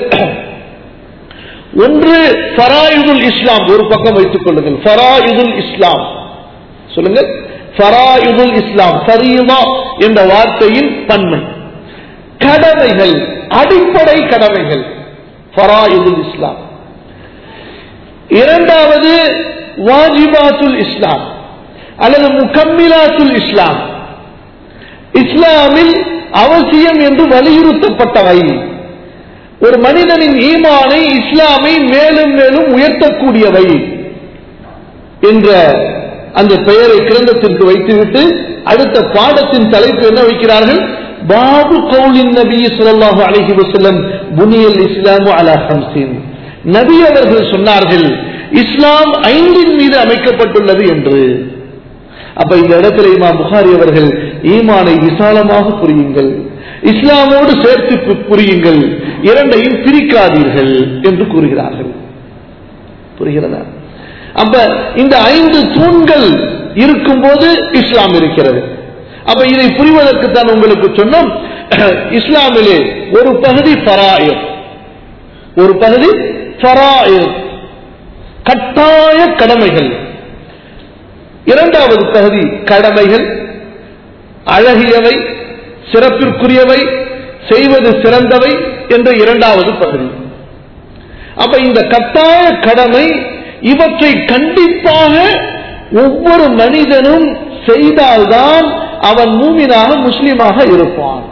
ஒன்று ஃபராயுதுல் இஸ்லாம் ஒரு பக்கம் வைத்துக் கொள்ளுங்கள் ஃபராயுதுல் இஸ்லாம் சொல்லுங்கள் ஃபராயுதுல் இஸ்லாம் ஃபரீமா என்ற வார்த்தையின் பன்மை கடமைகள் அடிப்படை கடமைகள் ஃபராயுதுல் இஸ்லாம் இரண்டாவது வாஜிபாத்துல் இஸ்லாம் அல்லது முகம்மிலாத்துல் இஸ்லாம் இஸ்லாமில் அவசியம் என்று வலியுறுத்தப்பட்டவை ஒரு மனிதனின் ஈமானை இஸ்லாமை மேலும் மேலும் உயர்த்தக்கூடியவை என்ற அந்த பெயரை கிரந்தத்திற்கு வைத்துவிட்டு அடுத்த பாடத்தின் தலைப்பு என்ன வைக்கிறார்கள் பாபு கவுலின் நபி ஸல்லல்லாஹு அலைஹி வஸல்லம் புனியல் இஸ்லாமு அலா ஹம்சின் நபி அவர்கள் சொன்னார்கள் இஸ்லாம் ஐந்தின் மீது அமைக்கப்பட்டுள்ளது என்று அப்ப இந்த இடத்துல இமாம் புகாரி அவர்கள் ஈமானை விசாலமாக புரியுங்கள் இஸ்லாமோடு சேர்த்து பு- புரியுங்கள் இரண்டையும் பிரிக்காதீர்கள் என்று கூறுகிறார்கள் புரிகிறதா அப்ப இந்த ஐந்து தூண்கள் இருக்கும்போது இஸ்லாம் இருக்கிறது அப்ப இதை புரிவதற்கு தான் உங்களுக்கு சொன்னோம் இஸ்லாமிலே ஒரு பகுதி ஃபராயிர் ஒரு பகுதி ஃபராயிர் கட்டாய கடமைகள் இரண்டாவது பகுதி கடமைகள் அழகியவை சிறப்பிற்குரியவை செய்வது சிறந்தவை என்ற இரண்டாவது பகுதி அப்ப இந்த கட்டாய கடமை இவற்றை கண்டிப்பாக ஒவ்வொரு மனிதனும் செய்தால்தான் அவன் மூமினாக முஸ்லிமாக இருப்பான்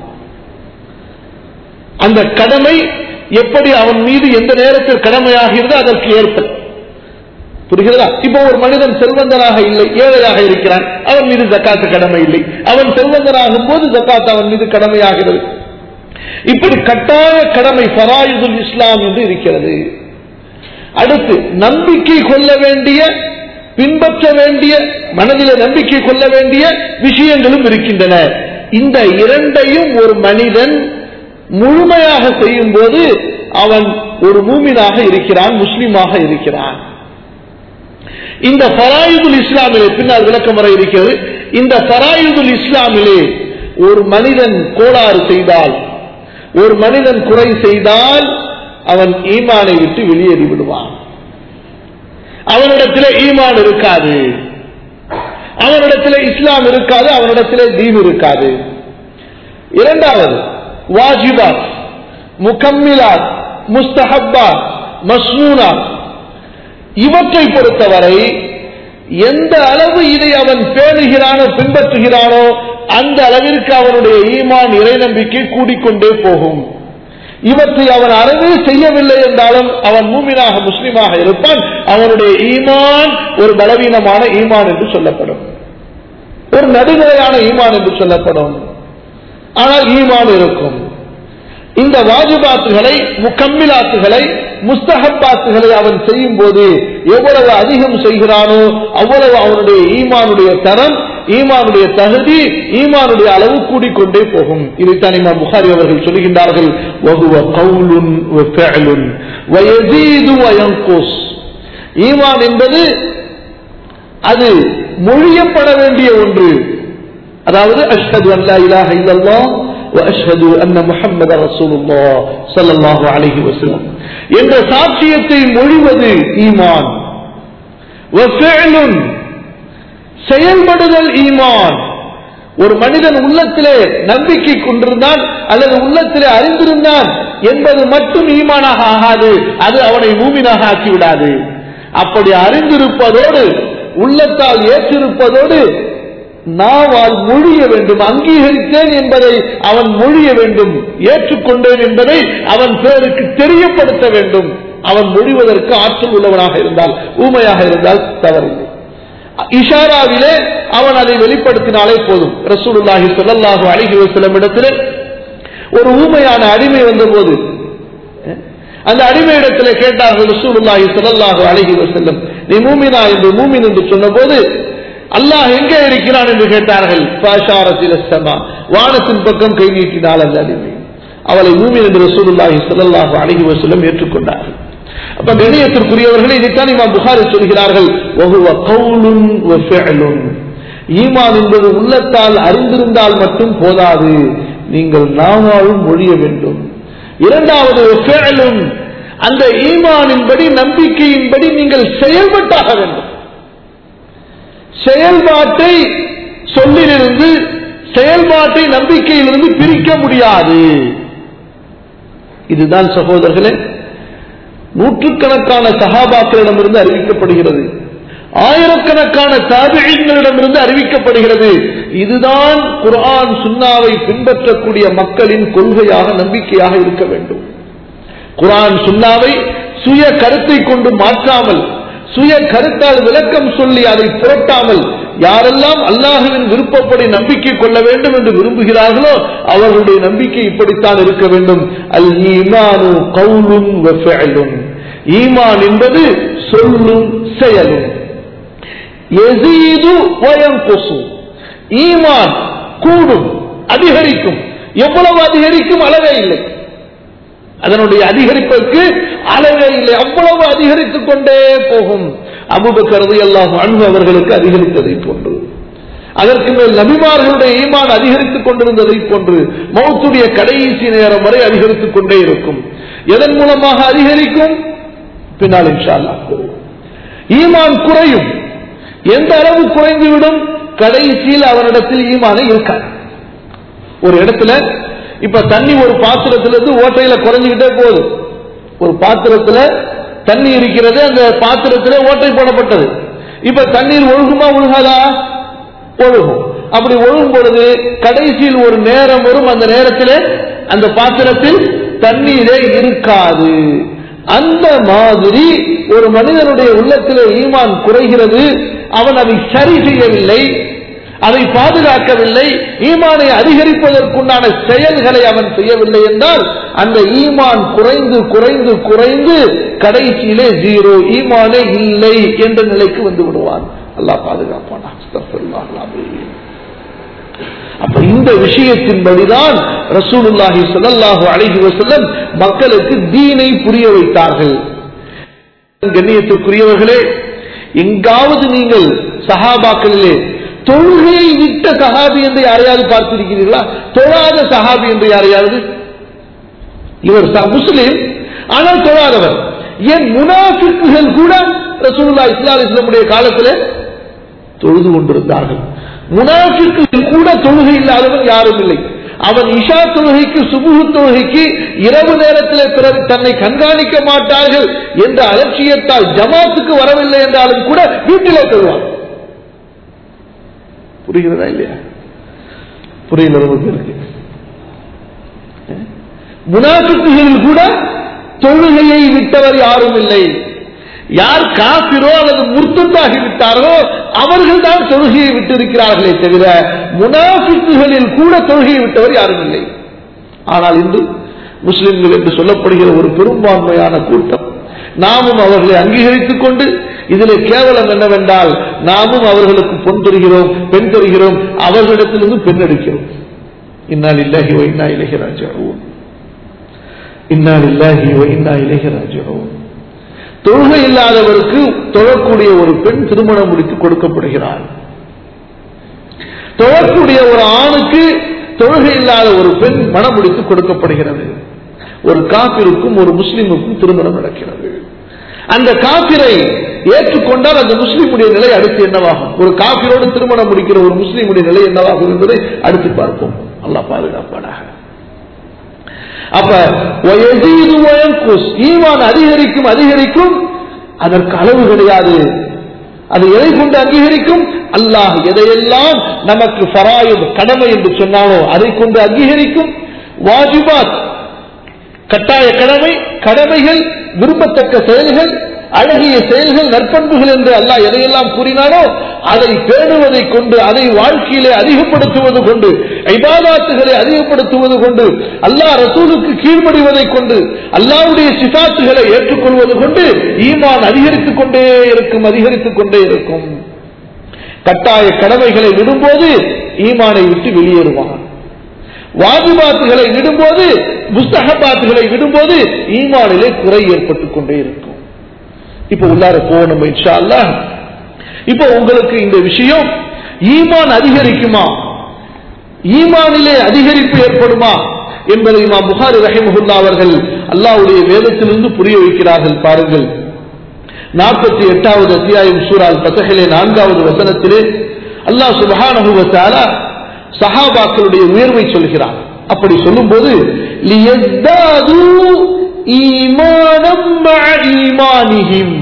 அந்த கடமை எப்படி அவன் மீது எந்த நேரத்தில் கடமையாகிறதோ அதற்கு ஏற்ப புரிகிறதா இப்போ ஒரு மனிதன் செல்வந்தனாக இல்லை ஏழையாக இருக்கிறான் அவன் மீது ஜக்காத்து கடமை இல்லை அவன் செல்வந்தனாகும் போது ஜக்காத் அவன் மீது கடமையாகிறது இப்படி கட்டாய கடமை ஃபராயுதுல் இஸ்லாம் என்று இருக்கிறது அடுத்து நம்பிக்கை கொள்ள வேண்டிய பின்பற்ற வேண்டிய மனதில நம்பிக்கை கொள்ள வேண்டிய விஷயங்களும் இருக்கின்றன இந்த இரண்டையும் ஒரு மனிதன் முழுமையாக செய்யும் போது அவன் ஒரு மூமினாக இருக்கிறான் முஸ்லிமாக இருக்கிறான் இந்த ஃபராயுதுல் இஸ்லாமிலே பின்னால் விளக்கம் வர இருக்கிறது இந்த ஃபராயுதுல் இஸ்லாமிலே ஒரு மனிதன் கோளாறு செய்தால் ஒரு மனிதன் குறை செய்தால் அவன் ஈமானை விட்டு வெளியேறி விடுவான் அவனிடத்தில் ஈமான் இருக்காது அவனிடத்தில் இஸ்லாம் இருக்காது அவனிடத்தில் தீன் இருக்காது இரண்டாவது வாஜிபாத் முகம்மிலாத் முஸ்தஹப்பாத் மஸ்னூனாத் இவற்றை பொறுத்தவரை எந்த அளவு இதை அவன் பேணுகிறானோ பின்பற்றுகிறானோ அந்த அளவிற்கு அவனுடைய ஈமான் இறை நம்பிக்கை கூடிக்கொண்டே போகும் இவற்றை அவன் அறவே செய்யவில்லை என்றாலும் அவன் மூமினாக முஸ்லிமாக இருப்பான் அவனுடைய ஈமான் ஒரு பலவீனமான ஈமான் என்று சொல்லப்படும் ஒரு நடுநிலையான ஈமான் என்று சொல்லப்படும் ஆனால் ஈமான் இருக்கும் இந்த வாஜிபாத்துகளை முக்கம்மிலாத்துகளை முஸ்தகப்பாத்துகளை அவன் செய்யும் போது எவ்வளவு அதிகம் செய்கிறானோ அவ்வளவு அவனுடைய ஈமானுடைய தரம் ஈமானுடைய தகுதி ஈமானுடைய அளவு கூடிக்கொண்டே போகும் இதைத்தான் இமாம் புகாரி அவர்கள் சொல்கின்றார்கள் வகுவ கவுலுன் ஃபஅலுன் வயஸீது வயன்குஸ் ஈமான் என்பது அது மொழியப்பட வேண்டிய ஒன்று அதாவது அஷ்ஹது அல்லா இலாஹ இல்லல்லாஹ் وأشهد أن محمد رسول الله صلى الله عليه وسلم என்ற சாட்சியத்தை மொழிவது ஈமான் وفعل செயல்படுதல் ஈமான் ஒரு மனிதன் உள்ளத்திலே நம்பிக்கை கொண்டிருந்தான் அல்லது உள்ளத்திலே அறிந்திருந்தான் என்பது மட்டும் ஈமானாக ஆகாது அது அவனை மூமினாக ஆக்கிவிடாது அப்படி அறிந்திருப்பதோடு உள்ளத்தால் ஏற்றிருப்பதோடு நாவால் மொழிய வேண்டும் அங்கீகரித்தேன் என்பதை அவன் மொழிய வேண்டும் ஏற்றுக்கொண்டேன் என்பதை அவன் பிறருக்கு தெரியப்படுத்த வேண்டும் அவன் மொழிவதற்கு ஆற்றல் உள்ளவனாக இருந்தால் ஊமையாக இருந்தால் தவறில்லை இஷாராவிலே அவன் அதை வெளிப்படுத்தினாலே போதும் ரசூலுல்லாஹி ஸல்லல்லாஹு அலைஹி வஸல்லம் இடத்திலே ஒரு ஊமையான அடிமை வந்தபோது அந்த அடிமை இடத்துல கேட்டார்கள் ரசூலுல்லாஹி ஸல்லல்லாஹு அலைஹி வஸல்லம் நீ மூமினா என்று மூமின் என்று சொன்னபோது அல்லாஹ் எங்கே இருக்கிறான் என்று கேட்டார்கள் பாஷாரத்தில் சமா வானத்தின் பக்கம் கை நீட்டினாள் அந்த அடிமை அவளை மூமின் என்று ரசூலுல்லாஹி ஸல்லல்லாஹு அலைஹி வஸல்லம் ஏற்றுக்கொண்டார்கள் அப்ப கணியத்திற்குரியவர்கள் இதைத்தான் இமாம் புகாரி சொல்கிறார்கள் வஹுவ கவுலுன் வ ஃபிஅலுன் ஈமான் என்பது உள்ளத்தால் அறிந்திருந்தால் மட்டும் போதாது நீங்கள் நாவாலும் மொழிய வேண்டும் இரண்டாவது ஃபிஅலுன் அந்த ஈமானின்படி நம்பிக்கையின்படி நீங்கள் செயல்பட்டாக வேண்டும் செயல்பாட்டை சொல்லிலிருந்து செயல்பாட்டை நம்பிக்கையிலிருந்து பிரிக்க முடியாது இதுதான் சகோதரர்களே நூற்றுக்கணக்கான சகாபாக்களிடமிருந்து அறிவிக்கப்படுகிறது ஆயிரக்கணக்கான தாபிகளிடமிருந்து அறிவிக்கப்படுகிறது இதுதான் குர்ஆன் சுன்னாவை பின்பற்றக்கூடிய மக்களின் கொள்கையாக நம்பிக்கையாக இருக்க வேண்டும் குர்ஆன் சுன்னாவை சுய கருத்தை கொண்டு மாற்றாமல் சுய கருத்தால் விளக்கம் சொல்லி அதை புரட்டாமல் யாரெல்லாம் அல்லாஹுவின் விருப்பப்படி நம்பிக்கை கொள்ள வேண்டும் என்று விரும்புகிறார்களோ அவர்களுடைய நம்பிக்கை இப்படித்தான் இருக்க வேண்டும் அல் ஈமானு கவுலும் ஈமான் என்பது சொல்லும் செயலும் எசீது வயங்குசு ஈமான் கூடும் அதிகரிக்கும் எவ்வளவு அதிகரிக்கும் அளவே இல்லை அதனுடைய அதிகரிப்பதற்கு அளவே இல்லை அவ்வளவு அதிகரித்துக் கொண்டே போகும் அபுபக்கரது எல்லாம் அன்பு அவர்களுக்கு அதிகரித்ததை போன்று அதற்கு மேல் நபிமார்களுடைய ஈமான் அதிகரித்துக் கொண்டிருந்ததை போன்று மௌத்துடைய கடைசி நேரம் வரை அதிகரித்துக் கொண்டே இருக்கும் எதன் மூலமாக அதிகரிக்கும் பின்னால் இன்ஷா அல்லாஹ் கூறுவோம். ஈமான் குறையும் எந்த அளவு குறைந்துவிடும் கடைசியில் அவனிடத்தில் ஈமானே இருக்காது ஒரு இடத்துல இப்ப தண்ணி ஒரு பாத்திரத்துல இருந்து ஓட்டையில குறைஞ்சுக்கிட்டே போகுது ஒரு பாத்திரத்துல தண்ணி இருக்கிறது அந்த பாத்திரத்துல ஓட்டை போடப்பட்டது இப்ப தண்ணீர் ஒழுகுமா ஒழுகாதா ஒழுகும் அப்படி ஒழுகும் பொழுது கடைசியில் ஒரு நேரம் வரும் அந்த நேரத்தில் அந்த பாத்திரத்தில் தண்ணீரே இருக்காது அந்த மாதிரி ஒரு மனிதனுடைய உள்ளத்திலே ஈமான் குறைகிறது அவன் அதை சரி செய்யவில்லை அதை பாதுகாக்கவில்லை ஈமானை அதிகரிப்பதற்குண்டான செயல்களை அவன் செய்யவில்லை என்றால் அந்த ஈமான் குறைந்து குறைந்து குறைந்து கடைசியிலே ஜீரோ ஈமானே இல்லை என்ற நிலைக்கு வந்து விடுவான் அல்லாஹ் பாதுகாப்பானா அஸ்தக்ஃபிருல்லாஹ் அல்-அலீம். அப்ப இந்த விஷயத்தின்படிதான் ரசூலுல்லாஹி ஸல்லல்லாஹு அலைஹி வஸல்லம் மக்களுக்கு தீனை புரிய வைத்தார்கள் கண்ணியத்திற்குரியவர்களே எங்காவது நீங்கள் சஹாபாக்களிலே தொழுகையை விட்ட சஹாபி என்று யாரையாவது பார்த்திருக்கிறீர்களா தொழாத சஹாபி என்று யாரையாவது இவர் ச- முஸ்லிம் ஆனால் தொழாதவர் ஏன் முனாஃபிக்குகள் கூட ரசூலுல்லாஹி ஸல்லல்லாஹு அலைஹி வஸல்லமுடைய காலத்திலே தொழுது கொண்டிருந்தார்கள் முனாஃபிக்குகள் கூட தொழுகை இல்லாதவன் யாரும் இல்லை அவன் இஷா தொழுகைக்கு சுபுகு தொழுகைக்கு இரவு நேரத்திலே பிறகு தன்னை கண்காணிக்க மாட்டார்கள் என்ற அலட்சியத்தால் ஜமாத்துக்கு வரவில்லை என்றாலும் கூட வீட்டிலே தொழுவான் புரிகிறதா இல்லையா புரியல ரொம்ப பேருக்கு முனாஃபிக்குகளில் கூட தொழுகையை விட்டவர் யாரும் இல்லை யார் காபிரோ அல்லது முர்த்தத்தாகி விட்டார்களோ அவர்கள் தான் தொழுகையை விட்டு இருக்கிறார்களே தவிர முனாஃபிக்குகளில் கூட தொழுகையை விட்டவர் யாரும் இல்லை ஆனால் இன்று முஸ்லிம்கள் என்று சொல்லப்படுகிற ஒரு பெரும்பான்மையான கூட்டம் நாமும் அவர்களை அங்கீகரித்துக் கொண்டு இதிலே கேவலம் என்னவென்றால் நாமும் அவர்களுக்கு பொன் தருகிறோம் பெண் தருகிறோம் அவர்களிடத்திலிருந்து பெண் எடுக்கிறோம் இன்னால் இல்லாஹி வ இன்னா இலைஹி ராஜிஊன் இன்னால் இல்லாஹி வ இன்னா இலைஹி ராஜிஊன் தொழுகை இல்லாதவருக்கு தொழக்கூடிய ஒரு பெண் திருமணம் முடித்து கொடுக்கப்படுகிறார் தொழக்கூடிய ஒரு ஆணுக்கு தொழுகை இல்லாத ஒரு பெண் மனம் முடித்து கொடுக்கப்படுகிறது ஒரு காப்பிற்கும் ஒரு முஸ்லிமுக்கும் திருமணம் நடக்கிறது அந்த காபிரை ஏற்றுக்கொண்டால் அந்த முஸ்லீமுடைய நிலை அடுத்து என்னவாகும் ஒரு காபிரோடு திருமணம் முடிக்கிற ஒரு முஸ்லீமுடைய நிலை என்னவாகும் என்பதை அடுத்து பார்ப்போம் அல்லாஹ் பாதுகாப்பானாக அப்ப வயசீது வயங்குஸ். ஈமான் அதிகரிக்கும் அதிகரிக்கும் அதற்கு அளவு கிடையாது அது எதை கொண்டு அங்கீகரிக்கும் அல்லாஹ் எதையெல்லாம் நமக்கு ஃபராயுத் கடமை என்று சொன்னாலோ அதை கொண்டு அங்கீகரிக்கும் வாஜிபாத் கட்டாய கடமை கடமைகள் விரும்பத்தக்க செயல்கள் அழகிய செயல்கள் நற்பண்புகள் என்று அல்லாஹ் எதையெல்லாம் கூறினாரோ அதை பேணுவதை கொண்டு அதை வாழ்க்கையிலே அதிகப்படுத்துவது கொண்டு ஐபாதாத்துகளை அதிகப்படுத்துவது கொண்டு அல்லாஹ் ரசூலுக்கு கீழ்ப்படிவதை கொண்டு அல்லாஹ்வுடைய சிபாத்துகளை ஏற்றுக்கொள்வது கொண்டு ஈமான் அதிகரித்துக் கொண்டே இருக்கும் அதிகரித்துக் கொண்டே இருக்கும் கட்டாய கடமைகளை விடும்போது ஈமானை விட்டு வெளியேறுவான் வாஜிபாத்துகளை விடும்போது முஸ்தகபாத்துகளை விடும்போது ஈமானிலே குறை ஏற்பட்டுக் கொண்டே இருக்கும் இப்ப உள்ளார போகணும் இன்ஷா அல்லாஹ் இப்போ உங்களுக்கு இந்த விஷயம் ஈமான் அதிகரிக்குமா ஈமானிலே அதிகரிப்பு ஏற்படுமா என்பதை இமாம் புகாரி ரஹிமஹுல்லா அவர்கள் அல்லாஹ்வுடைய வேதத்திலிருந்து புரிய வைக்கிறார்கள் பாருங்கள் நாற்பத்தி எட்டாவது அத்தியாயம் சூறால் பத்தகிலே நான்காவது வசனத்திலே அல்லாஹ் சுபஹானஹு வ தஆலா சஹாபாக்களுடைய உயர்வை சொல்கிறார் அப்படி சொல்லும்போது லியஸ்தாது ஈமானம் மஅ ஈமானிஹிம்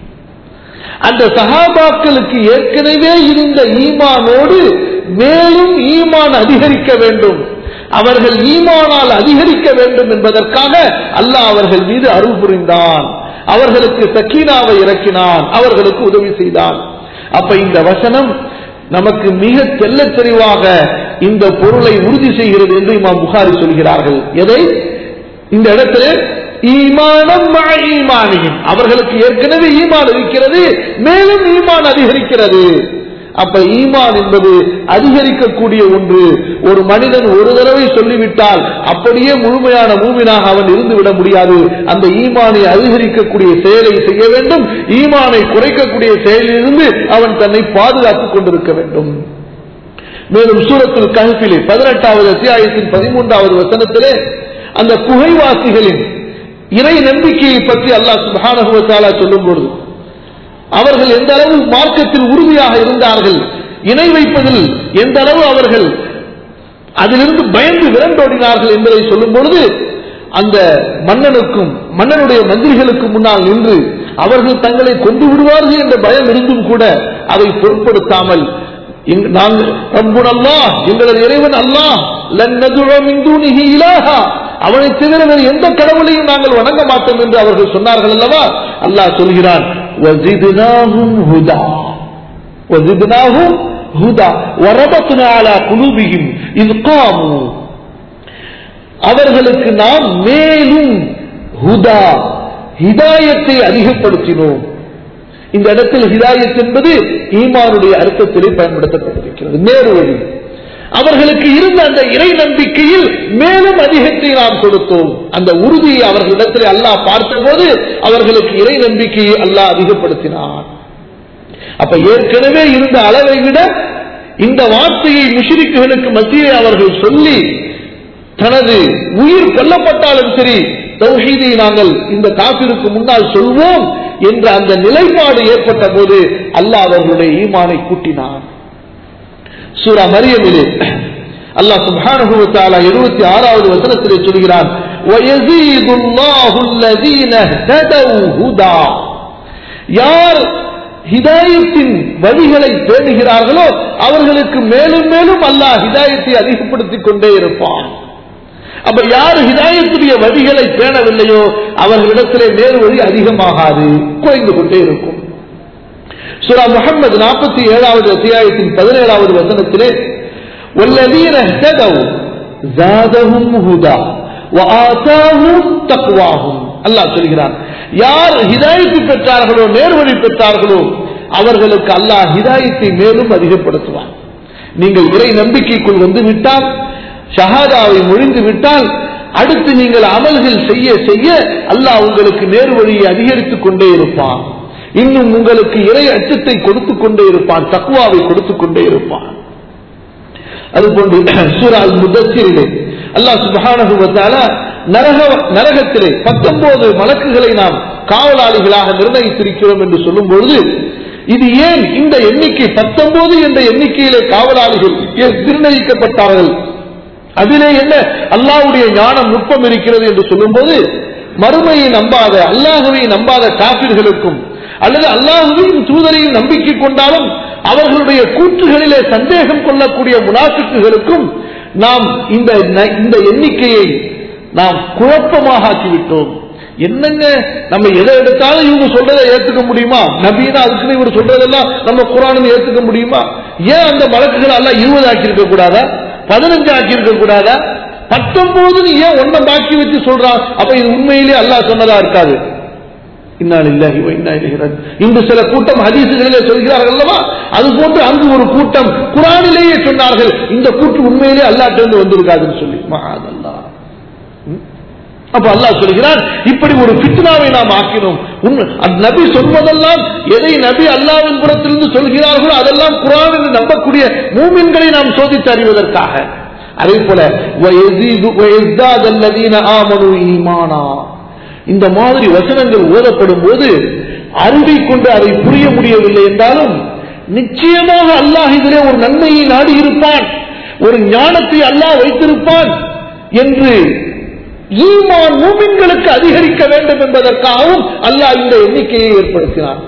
அந்த சஹாபாக்களுக்கு ஏற்கனவே இருந்த ஈமானோடு மேலும் ஈமான் அதிகரிக்க வேண்டும் அவர்கள் ஈமானால் அதிகரிக்க வேண்டும் என்பதற்காக அல்லாஹ் அவர்கள் மீது அருள் புரிந்தான் அவர்களுக்கு சக்கீனாவை இறக்கினான் அவர்களுக்கு உதவி செய்தான் அப்ப இந்த வசனம் நமக்கு மிக தெள்ளத் தெளிவாக இந்த பொருளை உறுதி செய்கிறது என்று இமாம் புகாரி சொல்கிறார்கள் எதை இந்த இடத்துல ஈமானம் மஅ ஈமானியும் அவர்களுக்கு ஏற்கனவே ஈமான் இருக்கிறது மேலும் ஈமான் அதிகரிக்கிறது அப்ப ஈமான் என்பது அதிகரிக்கக்கூடிய ஒன்று ஒரு மனிதன் ஒரு தடவை சொல்லிவிட்டால் அப்படியே முழுமையான மூமினாக அவன் இருந்து விட முடியாது அந்த ஈமானை அதிகரிக்கக்கூடிய செயலை செய்ய வேண்டும் ஈமானை குறைக்கக்கூடிய செயலிலிருந்து அவன் தன்னை பாதுகாத்துக் கொண்டிருக்க வேண்டும் மேலும் சூரத்தில் கஹ்பிலே பதினெட்டாவது அத்தியாயத்தின் பதிமூன்றாவது வசனத்திலே அந்த குகைவாசிகளின் இறை நம்பிக்கையை பற்றி அல்லாஹ் சுப்ஹானஹு வ தஆலா சொல்லும் பொழுது அவர்கள் எந்த அளவு மார்க்கத்தில் உறுதியாக இருந்தார்கள் இணை வைப்பதில் எந்த அளவு அவர்கள் அதிலிருந்து பயந்து விரண்டோடினார்கள் என்பதை சொல்லும் பொழுது அந்த மன்னனுக்கும் மன்னனுடைய மந்திரிகளுக்கு முன்னால் நின்று அவர்கள் தங்களை கொண்டு விடுவார்கள் என்ற பயம் இருந்தும் கூட அதை பொருட்படுத்தாமல் எங்க- நாங்கள் ரப்புன் அல்லாஹ் எங்களது இறைவன் அல்லாஹ் லன் நதுஉ மின் தூனிஹி இலாஹா அவனை தவிர வேறு எந்த கடவுளையும் நாங்கள் வணங்க மாட்டோம் என்று அவர்கள் சொன்னார்கள் அல்லவா அல்லாஹ் சொல்கிறான் وَزِدْنَاهُمْ هُدًى وَزِدْنَاهُمْ هُدًى وَرَبَطْنَا عَلَى قُلُوبِهِمْ إِذْ قَامُوا அவர்களுக்கு நாம் மேலும் ஹுதா ஹிதாயத்தை அதிகப்படுத்தினோம் இந்த இடத்தில் ஹிதாயத் என்பது ஈமானுடைய அர்த்தத்திலே பயன்படுத்தப்பட்டிருக்கிறது நேரு வழி அவர்களுக்கு இருந்த அந்த இறை நம்பிக்கையில் மேலும் அதிகத்தை நாம் கொடுத்தோம் அந்த உறுதியை அவர்களிடத்தில் அல்லாஹ் பார்த்தபோது அவர்களுக்கு இறை நம்பிக்கையை அல்லாஹ் அதிகப்படுத்தினான் அப்ப ஏற்கனவே இருந்த அளவை விட இந்த வார்த்தையை முஷிரிக்குகளுக்கு மத்தியிலே அவர்கள் சொல்லி தனது உயிர் கொல்லப்பட்டாலும் சரி தௌஹீதை நாங்கள் இந்த காப்பிற்கு முன்னால் சொல்வோம் என்ற அந்த நிலைப்பாடு ஏற்பட்ட போது அல்லாஹ் அவர்களுடைய ஈமானை கூட்டினான் சூரா மரியமிலே அல்லாஹ் சுப்ஹானஹு வ தஆலா 26வது வசனத்திலே சொல்கிறான் வயஸீதுல்லாஹு அல்லதீன ஹதவ் ஹுதா யார் ஹிதாயத்தின் வழிகளை பேணுகிறார்களோ அவர்களுக்கு மேலும் மேலும் அல்லாஹ் ஹிதாயத்தை அதிகப்படுத்திக் கொண்டே இருப்பான் அப்ப யார் ஹிதாயத்துடைய வழிகளை பேணவில்லையோ அவர்களிடத்திலே நேரு வழி அதிகமாகாது குறைந்து கொண்டே இருக்கும் சூரா முகமது நாற்பத்தி ஏழாவது அத்தியாயத்தின் பதினேழாவது வசனத்திலே والذين اهتدوا زادهم هدى وآتاهم تقواهم அல்லாஹ் சொல்கிறான் யார் ஹிதாயத்தை பெற்றார்களோ நேர்வழி பெற்றார்களோ அவர்களுக்கு அல்லாஹ் ஹிதாயத்தை மேலும் அதிகப்படுத்துவான் நீங்கள் இறை நம்பிக்கைக்குள் வந்து விட்டால் ஷஹாதாவை மொழிந்து விட்டால் அடுத்து நீங்கள் அமல்கள் செய்ய செய்ய அல்லாஹ் உங்களுக்கு நேர்வழியை அதிகரித்துக் கொண்டே இருப்பான் இன்னும் உங்களுக்கு இறை அச்சத்தை கொடுத்துக் கொண்டே இருப்பான் தக்குவாவை கொடுத்துக் கொண்டே இருப்பான் அதுபோன்று சூரா முதத்திரிலே அல்லாஹ் சுப்ஹானஹு வ தஆலா நரக நரகத்திலே 19 மலக்குகளை நாம் காவலாளிகளாக நிர்ணயித்திருக்கிறோம் என்று சொல்லும் பொழுது இது ஏன் இந்த எண்ணிக்கை 19 என்ற எண்ணிக்கையிலே காவலாளிகள் ஏன் நிர்ணயிக்கப்பட்டார்கள் அதிலே என்ன அல்லாஹ்வுடைய ஞானம் நுட்பம் இருக்கிறது என்று சொல்லும்போது மறுமையை நம்பாத அல்லாஹுவை நம்பாத காபிர்களுக்கும் அல்லது அல்லாஹுவையும் தூதரையும் நம்பிக்கை கொண்டாலும் அவர்களுடைய கூற்றுகளிலே சந்தேகம் கொள்ளக்கூடிய முனாஃபிக்குகளுக்கும் நாம் இந்த ந- இந்த எண்ணிக்கையை நாம் குழப்பமாக ஆக்கிவிட்டோம் என்னங்க நம்ம எதை எடுத்தாலும் இவங்க சொல்றதை ஏத்துக்க முடியுமா நபினா அதுக்குன்னு இவர் சொல்றதெல்லாம் நம்ம குரானில் ஏத்துக்க முடியுமா ஏன் அந்த வழக்குகள் எல்லாம் இருபது ஆக்கி இருக்க கூடாதா பதினஞ்சு ஆக்கி இருக்க கூடாதா பத்தொன்பதுன்னு ஏன் ஒன்ன பாக்கி வச்சு சொல்றான் அப்ப இது உண்மையிலே அல்லாஹ் சொன்னதா இருக்காது இன்னால் இல்லாஹி வ இன்னா இலைஹி ராஜி இன்று சில கூட்டம் ஹதீசுகளிலே சொல்கிறார்கள் அல்லவா அது போன்று அங்கு ஒரு கூட்டம் குரானிலேயே சொன்னார்கள் இந்த கூற்று உண்மையிலே அல்லாட்டிலிருந்து வந்திருக்காதுன்னு சொல்லி மகாதல்லா அப்ப அல்லாஹ் சொல்கிறான் இப்படி ஒரு ஃபித்னாவை நாம் ஆக்கினோம் உண்மை அந்த நபி சொல்வதெல்லாம் எதை நபி அல்லாவின் புறத்திலிருந்து சொல்கிறார்களோ அதெல்லாம் குரான் என்று நம்பக்கூடிய மூமின்களை நாம் சோதித்து அறிவதற்காக அதே போல وَيَزِيدُ- وَيَزْدَادَ الَّذِينَ آمَنُوا إِيمَانًا. இந்த மாதிரி வசனங்கள் ஓதப்படும் போது அறிவை கொண்டு அதை புரிய முடியவில்லை என்றாலும் நிச்சயமாக அல்லாஹ் இதிலே ஒரு நன்மையை நாடி இருப்பான் ஒரு ஞானத்தை அல்லாஹ் வைத்திருப்பான் என்று ஈமான் மூமின்களுக்கு அதிகரிக்க வேண்டும் என்பதற்காகவும் அல்லாஹ் இந்த எண்ணிக்கையை ஏற்படுத்தினான்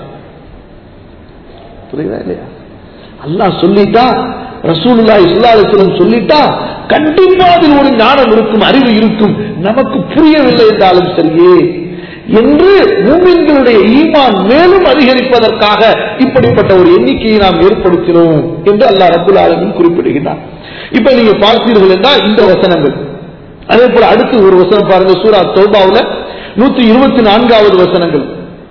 புரியுதா இல்லையா அல்லாஹ் சொல்லிட்டா ரசூலுல்லா இஸ்லாத்திலும் சொல்லிட்டா கண்டிப்பா அதில் ஒரு ஞானம் இருக்கும் அறிவு இருக்கும் நமக்கு புரியவில்லை என்றாலும் சரியே என்று மூமின்களுடைய ஈமான் மேலும் அதிகரிப்பதற்காக இப்படிப்பட்ட ஒரு எண்ணிக்கையை நாம் ஏற்படுத்தினோம் என்று அல்லாஹ் ரபுல் ஆலமின் குறிப்பிடுகிறார் இப்ப நீங்க பார்த்தீர்கள் என்றால் இந்த வசனங்கள் அதே போல அடுத்து ஒரு வசனம் பாருங்க சூரா தௌபாவுல நூத்தி இருபத்தி நான்காவது வசனங்கள்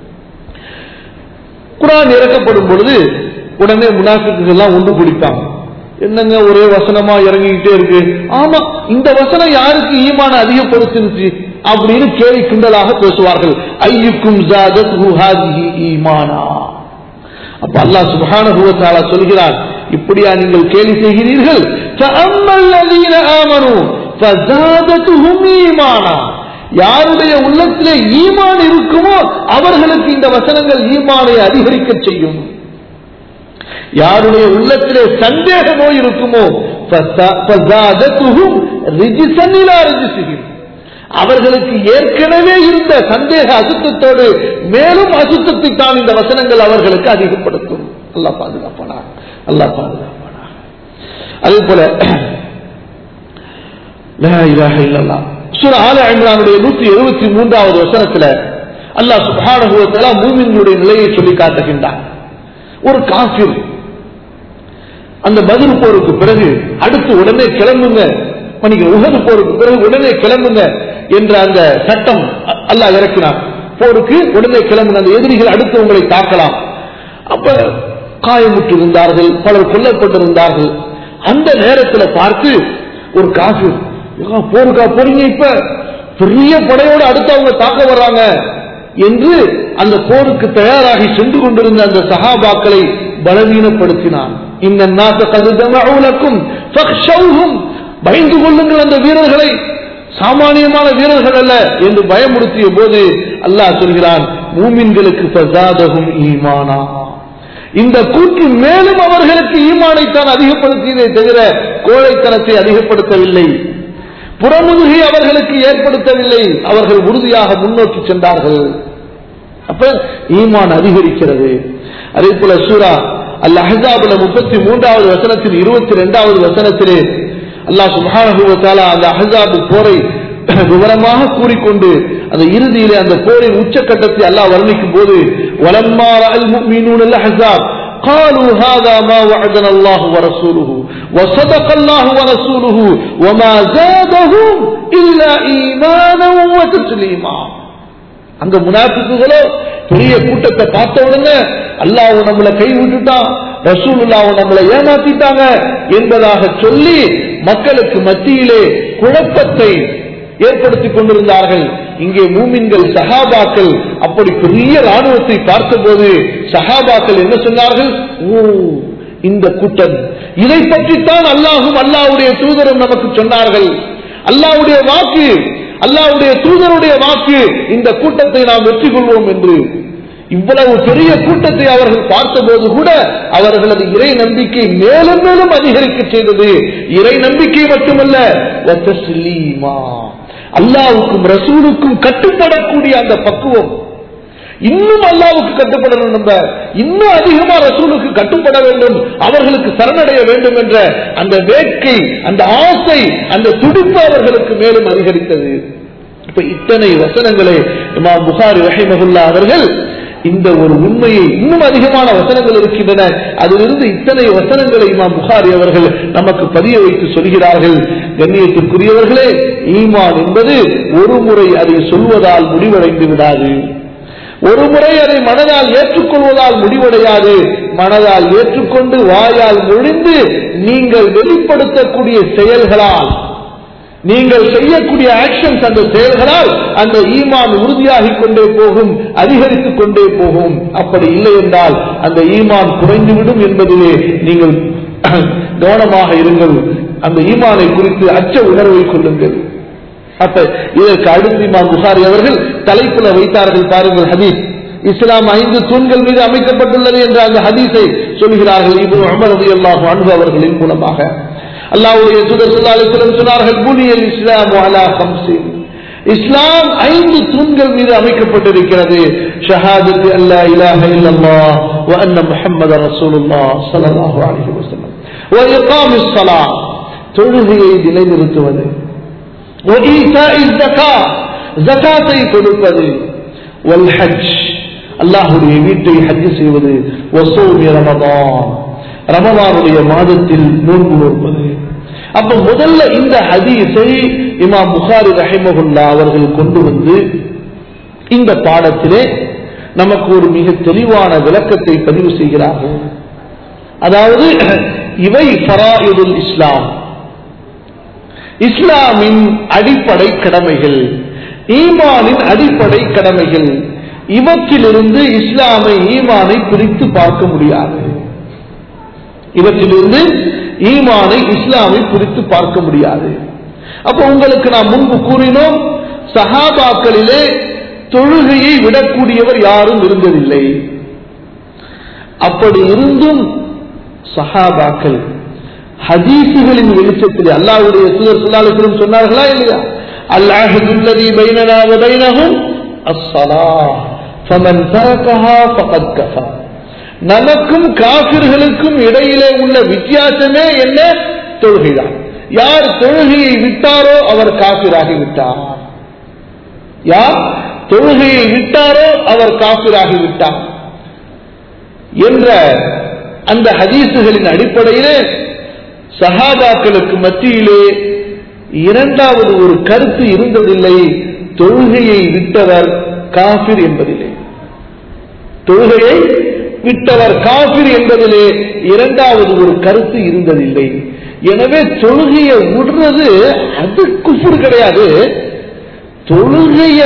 குரான் இறக்கப்படும் பொழுது உடனே முனாஃபிக்குகள் எல்லாம் ஒன்று பிடிப்பாங்க என்னங்க ஒரே வசனமா இறங்கிக்கிட்டே இருக்கு ஆமா இந்த வசனம் யாருக்கு ஈமான அதிகப்படுத்திருச்சு அப்படின்னு கேலி கிண்டலாக பேசுவார்கள் ஐயுக்கும் ஜாதத் ஹாதிஹி ஈமானா அப்ப அல்லாஹ் சுப்ஹானஹு வ தஆலா சொல்கிறார் இப்படியா நீங்கள் கேலி செய்கிறீர்கள் ஃபஅம்மல் லதீன ஆமனு ஃபஸாதத்துஹும் ஈமானா யாருடைய உள்ளத்திலே ஈமான் இருக்குமோ அவர்களுக்கு இந்த வசனங்கள் ஈமானை அதிகரிக்க செய்யும் யாருடைய உள்ளத்திலே சந்தேக நோய் இருக்குமோ ஃபஸா- ஃபஸாதத்துஹும் ரிஜ்ஸன் இலா ரிஜ்ஸிஹிம். அவர்களுக்கு ஏற்கனவே இருந்த சந்தேக அசுத்தத்தோடு மேலும் அசுத்தத்தை தான் இந்த வசனங்கள் அவர்களுக்கு அதிகப்படுத்தும் அல்லாஹ் பாதுகாப்பானா அல்லாஹ் பாதுகாப்பானா அதே போல லா இலாஹ இல்லல்லாஹ். சூரா ஆல இம்ரானுடைய நூத்தி எழுபத்தி மூன்றாவது வசனத்துல அல்லாஹ் சுப்ஹானஹு வ தஆலா மூமின்களுடைய நிலையை சொல்லி காட்டுகின்றான் ஒரு காஃபிர் அந்த பதில் போருக்கு பிறகு அடுத்து உடனே கிளம்புங்க மன்னிக்கிறேன், உஹது போருக்கு பிறகு உடனே கிளம்புங்க என்ற அந்த சட்டம் அ- அல்லாஹ் இறக்கினார் போருக்கு உடனே கிளம்புங்க அந்த எதிரிகள் அடுத்து உங்களை தாக்கலாம் அப்ப காயமுற்று இருந்தார்கள் பலர் கொல்லப்பட்டிருந்தார்கள் அந்த நேரத்தில் பார்த்து ஒரு காசு போருக்கா போறீங்க இப்ப பெரிய படையோடு அடுத்து அவங்க தாக்க வர்றாங்க என்று அந்த போருக்கு தயாராகி சென்று கொண்டிருந்த அந்த சஹாபாக்களை பலவீனப்படுத்தினான் இந்த நாச கதுதமக்கும் பயந்து கொள்ளுங்கள் அந்த வீரர்களை சாமானியமான வீரர்கள் அல்ல என்று பயமுறுத்திய போது அல்லாஹ் சொல்கிறான் மூமின்களுக்கு ஃபஸாதஹும் ஈமானா இந்த கூற்று மேலும் அவர்களுக்கு ஈமானைத்தான் அதிகப்படுத்தியதை தவிர கோழைத்தனத்தை அதிகப்படுத்தவில்லை புறமுதுகை அவர்களுக்கு ஏற்படுத்தவில்லை அவர்கள் உறுதியாக முன்னோக்கி சென்றார்கள் அப்ப ஈமான் அதிகரிக்கிறது அதே போல சூரா அல் அஹாபுல முப்பத்தி மூன்றாவது வசனத்தில் இருபத்தி இரண்டாவது வசனத்திலே அல்லாஹ் சுப்ஹானஹு வ தஆலா அந்த அஹ்ஸாப் போரை விவரமாக கூறிக்கொண்டு அந்த இறுதியிலே அந்த போரின் உச்சக்கட்டத்தை அல்லாஹ் வர்ணிக்கும் போது வலம்மா ரஅல் முஃமினூன அல் அஹ்ஸாப் قالوا هذا ما وعدنا الله ورسوله وصدق الله ورسوله وما زادهم إلا إيمانا وتسليما அங்க முனாஃபிக்குகளோ பெரிய கூட்டத்தை பார்த்த உடனே அல்லாஹ் நம்மளை கை விட்டுட்டான் ரசூலுல்லாஹ் நம்மளை ஏமாத்திட்டாங்க என்பதாக சொல்லி மக்களுக்கு மத்தியிலே குழப்பத்தை ஏற்படுத்திக் கொண்டிருந்தார்கள் இங்கே மூமின்கள் சஹாபாக்கள் அப்படி பெரிய ராணுவத்தை பார்த்தபோது சஹாபாக்கள் என்ன சொன்னார்கள் ஓ இந்த கூட்டம் இதை பற்றித்தான் அல்லாஹும் அல்லாஹ்வுடைய தூதரும் நமக்கு சொன்னார்கள் அல்லாவுடைய வாக்கு அல்லாவுடைய தூதருடைய வாக்கு இந்த கூட்டத்தை நாம் வெற்றி கொள்வோம் என்று இவ்வளவு பெரிய கூட்டத்தை அவர்கள் பார்த்தபோது கூட அவர்களது இறை நம்பிக்கை மேலும் மேலும் அதிகரிக்க செய்தது இறை நம்பிக்கை மட்டுமல்ல வத்தஸ்லீமா. அல்லாவுக்கும் ரசூலுக்கும் கட்டுப்படக்கூடிய அந்த பக்குவம் இன்னும் அல்லாவுக்கு கட்டுப்படணும் நம்ம இன்னும் அதிகமா ரசூலுக்கு கட்டுப்பட வேண்டும் அவர்களுக்கு சரணடைய வேண்டும் என்ற அந்த வேட்கை அந்த ஆசை அந்த துடிப்பு அவர்களுக்கு மேலும் அதிகரித்தது இப்ப இத்தனை வசனங்களை இமாம் புகாரி ரஹிமகுல்லா அவர்கள் இந்த ஒரு உண்மையை இன்னும் அதிகமான வசனங்கள் இருக்கின்றன அதிலிருந்து இத்தனை வசனங்களை இமாம் புகாரி அவர்கள் நமக்கு பதிய வைத்து சொல்கிறார்கள் கண்ணியத்திற்குரியவர்களே ஈமான் என்பது ஒரு முறை அதை சொல்வதால் முடிவடைந்து விடாது ஒரு முறை அதை மனதால் ஏற்றுக்கொள்வதால் முடிவடையாது மனதால் ஏற்றுக்கொண்டு வாயால் மொழிந்து நீங்கள் வெளிப்படுத்தக்கூடிய செயல்களால் நீங்கள் செய்யக்கூடிய ஆக்ஷன்ஸ் அந்த செயல்களால் அந்த ஈமான் உறுதியாகிக் கொண்டே போகும் அதிகரித்துக் கொண்டே போகும் அப்படி இல்லை என்றால் அந்த ஈமான் குறைந்துவிடும் என்பதிலே நீங்கள் கவனமாக இருங்கள் அந்த ஈமானை குறித்து அச்ச உணர்வை கொள்ளுங்கள் அப்ப இதற்கு அடுத்து இமாம் புகாரி அவர்கள் தலைப்புல வைத்தார்கள் பாருங்கள் ஹதீஸ் இஸ்லாம் ஐந்து தூண்கள் மீது அமைக்கப்பட்டுள்ளது என்ற அந்த ஹதீஸை சொல்கிறார்கள் இது அமர் ரதி அல்லாஹ் அன்பு அவர்களின் மூலமாக அல்லாஹ்வுடைய தூதர் ஸல்லல்லாஹு அலைஹி வஸல்லம் சொன்னார்கள் புனியல் இஸ்லாம் அலா கம்சின் இஸ்லாம் ஐந்து தூண்கள் மீது அமைக்கப்பட்டிருக்கிறது ஷஹாதத்து அல்லா இலாஹ இல்லல்லாஹ் வ அன்ன முஹம்மது ரசூலுல்லாஹ் ஸல்லல்லாஹு அலைஹி வஸல்லம் வ இகாமிஸ் ஸலாத் தொழுகையை நிலைநிறுத்துவது وإيتاء الزكاة زكاத்தை கொடுப்பது والحج அல்லாஹ்வுடைய வீட்டை ஹஜ் செய்வது வசூமி ரமதான் ரமதானுடைய மாதத்தில் நோன்பு நோற்பது அப்ப முதல்ல இந்த ஹதீஸை இமாம் புகாரி ரஹிமகுல்லா அவர்கள் கொண்டு வந்து இந்த பாடத்திலே நமக்கு ஒரு மிக தெளிவான விளக்கத்தை பதிவு செய்கிறார்கள் அதாவது இவை ஃபராயிதுல் இஸ்லாம் இஸ்லாமின் அடிப்படை கடமைகள் ஈமானின் அடிப்படை கடமைகள் இவற்றிலிருந்து இஸ்லாமை ஈமானை பிரித்து பார்க்க முடியாது இவற்றிலிருந்து ஈமானை இஸ்லாமை பிரித்து பார்க்க முடியாது அப்ப உங்களுக்கு நான் முன்பு கூறினோம் சஹாபாக்களிலே தொழுகையை விடக்கூடியவர் யாரும் இருந்ததில்லை அப்படி இருந்தும் சஹாபாக்கள் ஹதீசுகளின் வெளிச்சத்தில் அல்லாஹ்வுடைய தூதர் ஸல்லல்லாஹு சொன்னார்களா இல்லையா அல்லாஹுல்லதி பைனனா வ பைனஹும் அஸ்ஸலாஹ் ஃபமன் தரக்கஹா ஃபகத் கஃபா நமக்கும் காபிர்களுக்கும் இடையிலே உள்ள வித்தியாசமே என்ன தொழுகைதான் யார் தொழுகையை விட்டாரோ அவர் காபிராகி விட்டார் யார் தொழுகையை விட்டாரோ அவர் காபிராகி விட்டார் என்ற அந்த ஹதீசுகளின் அடிப்படையிலே சஹாபாக்களுக்கு மத்தியிலே இரண்டாவது ஒரு கருத்து இருந்ததில்லை தொழுகையை விட்டவர் காபிர் என்பதிலே தொழுகையை விட்டவர் காபிர் என்பதிலே இரண்டாவது ஒரு கருத்து இருந்ததில்லை எனவே தொழுகையை விடுறது அது குஃபுர் கிடையாது தொழுகைய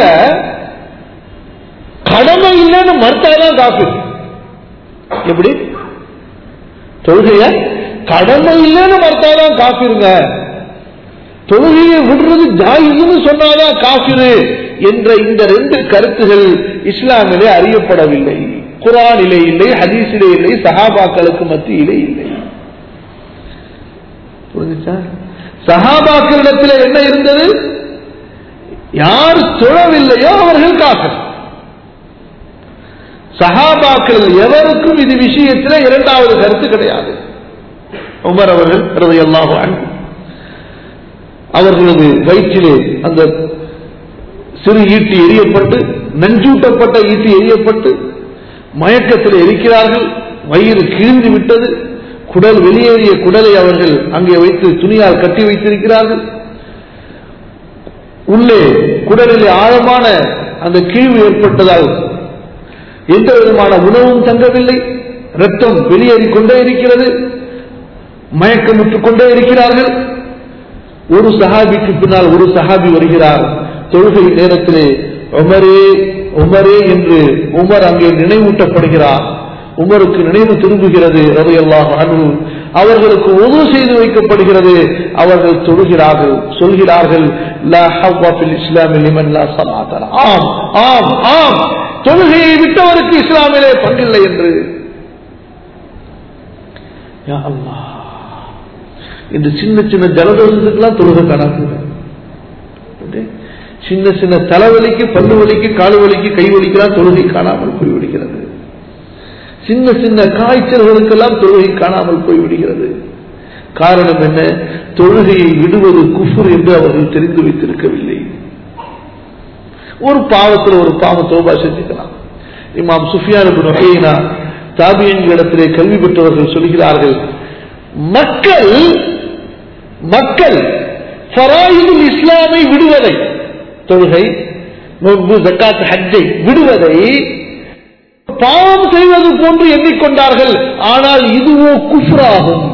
கடமை இல்லைன்னு மறுத்தாதான் காபிர் எப்படி தொழுகைய கடமை இல்லைன்னு மறுத்தாதான் காப்பிருங்க தொழுகையை விடுறது ஜாயின்னு சொன்னாதான் காபிரு என்ற இந்த ரெண்டு கருத்துகள் இஸ்லாமிலே அறியப்படவில்லை குரானிலே இல்லை ஹதீஸிலே இல்லை சஹாபாக்களுக்கு மத்தியிலே இல்லை புரிஞ்சுச்சா சஹாபாக்களிடத்தில் என்ன இருந்தது யார் தொழவில்லையோ அவர்கள் காஃபர் சஹாபாக்கள் எவருக்கும் இது விஷயத்தில் இரண்டாவது கருத்து கிடையாது உமர் அவர்கள் ரதையல்லாஹு அன்பு அவர்களது வயிற்றிலே அந்த சிறு ஈட்டி எரியப்பட்டு நஞ்சூட்டப்பட்ட ஈட்டி எரியப்பட்டு மயக்கத்தில் இருக்கிறார்கள் வயிறு கிழிந்து விட்டது குடல் வெளியேறிய குடலை அவர்கள் அங்கே வைத்து துணியால் கட்டி வைத்திருக்கிறார்கள் உள்ளே குடலிலே ஆழமான அந்த கீழ்வு ஏற்பட்டதால் எந்த விதமான உணவும் தங்கவில்லை ரத்தம் வெளியேறிக் கொண்டே இருக்கிறது மயக்கமுற்றுக் கொண்டே இருக்கிறார்கள் ஒரு சஹாபிக்கு பின்னால் ஒரு சஹாபி வருகிறார் தொழுகை நேரத்திலே உமரே உமரே என்று உமர் அங்கே நினைவூட்டப்படுகிறார் உமருக்கு நினைவு திரும்புகிறது ரவையல்லாஹ் அன்பு அவர்களுக்கு உது செய்து வைக்கப்படுகிறது அவர்கள் தொழுகிறார்கள் சொல்கிறார்கள் லா ஹவ்வா ஃபில் இஸ்லாமி லிமன் லா ஸலாத்த லஹு. ஆம் ஆம் ஆம் தொழுகையை விட்டவருக்கு இஸ்லாமிலே பங்கில்லை என்று யா அல்லாஹ் இந்த சின்ன சின்ன ஜலதோஷத்துக்கெல்லாம் தொழுகை காணாமல் சின்ன சின்ன தலைவலிக்கு பல்லு வலிக்கு கால் வலிக்கு கை வலிக்கெல்லாம் தொழுகை காணாமல் போய்விடுகிறது சின்ன சின்ன காய்ச்சல்களுக்கெல்லாம் தொழுகை காணாமல் போய்விடுகிறது காரணம் என்ன தொழுகையை விடுவது குஃபுர் என்று அவர்கள் தெரிந்து வைத்திருக்கவில்லை ஒரு பாவத்தில் ஒரு பாவம் தோபா செஞ்சுக்கலாம் இமாம் சுஃபியான் நகையினா தாபியன் இடத்திலே கல்வி பெற்றவர்கள் சொல்கிறார்கள் மக்கள் மக்கள் ஃபராயிதுல் இஸ்லாமை விடுவதை தொழுகை நோன்பு ஜக்காத் ஹஜ்ஜை விடுவதை பாவம் செய்வது போன்று எண்ணிக்கொண்டார்கள் ஆனால் இதுவோ குஃப்ராகும்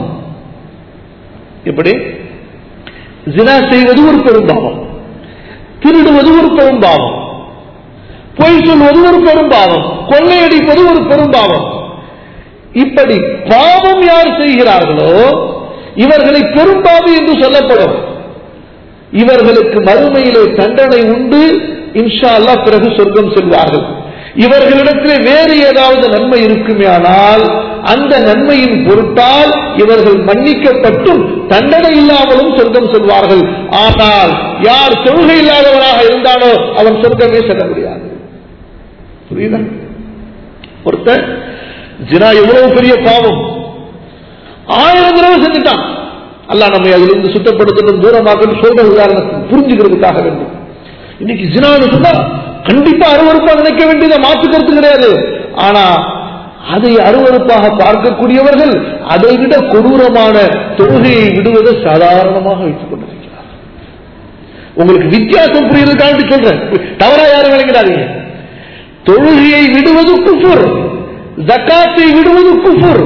எப்படி ஜினா செய்வது ஒரு பெரும்பாவம் திருடுவது ஒரு பெரும்பாவம் பொய் சொல்வது ஒரு பெரும்பாவம் கொள்ளையடிப்பது ஒரு பெரும்பாவம் இப்படி பாவம் யார் செய்கிறார்களோ இவர்களை பெரும்பாவி என்று சொல்லப்படும் இவர்களுக்கு மறுமையிலே தண்டனை உண்டு இன்ஷா அல்லாஹ் பிறகு சொர்க்கம் செல்வார்கள் இவர்களிடத்திலே வேறு ஏதாவது நன்மை இருக்குமே ஆனால் அந்த நன்மையின் பொருட்டால் இவர்கள் மன்னிக்கப்பட்டும் தண்டனை இல்லாமலும் சொர்க்கம் செல்வார்கள் ஆனால் யார் தொழுகை இல்லாதவராக இருந்தாலோ அவன் சொர்க்கமே செல்ல முடியாது புரியுதா ஒருத்தன் ஜினா எவ்வளவு பெரிய பாவம் ஆயிரம் தடவை செஞ்சுட்டான் அல்ல நம்மை அதிலிருந்து சுத்தப்படுத்தணும் தூரமாக்கணும் சொல்ற உதாரணத்துக்கு புரிஞ்சுக்கிறதுக்காக வேண்டும் இன்னைக்கு ஜினான்னு சொன்னா கண்டிப்பா அருவறுப்பா நினைக்க வேண்டியதை மாற்றுக்கிறது கிடையாது ஆனா அதை அருவறுப்பாக பார்க்கக்கூடியவர்கள் அதை விட கொடூரமான தொழுகையை விடுவதை சாதாரணமாக வைத்துக் கொண்டிருக்கிறார் உங்களுக்கு வித்தியாசம் புரியுறதுக்காக சொல்றேன் தவறா யாரும் நினைக்கிறாதீங்க தொழுகையை விடுவது குஃபுர் ஜக்காத்தை விடுவது குஃபுர்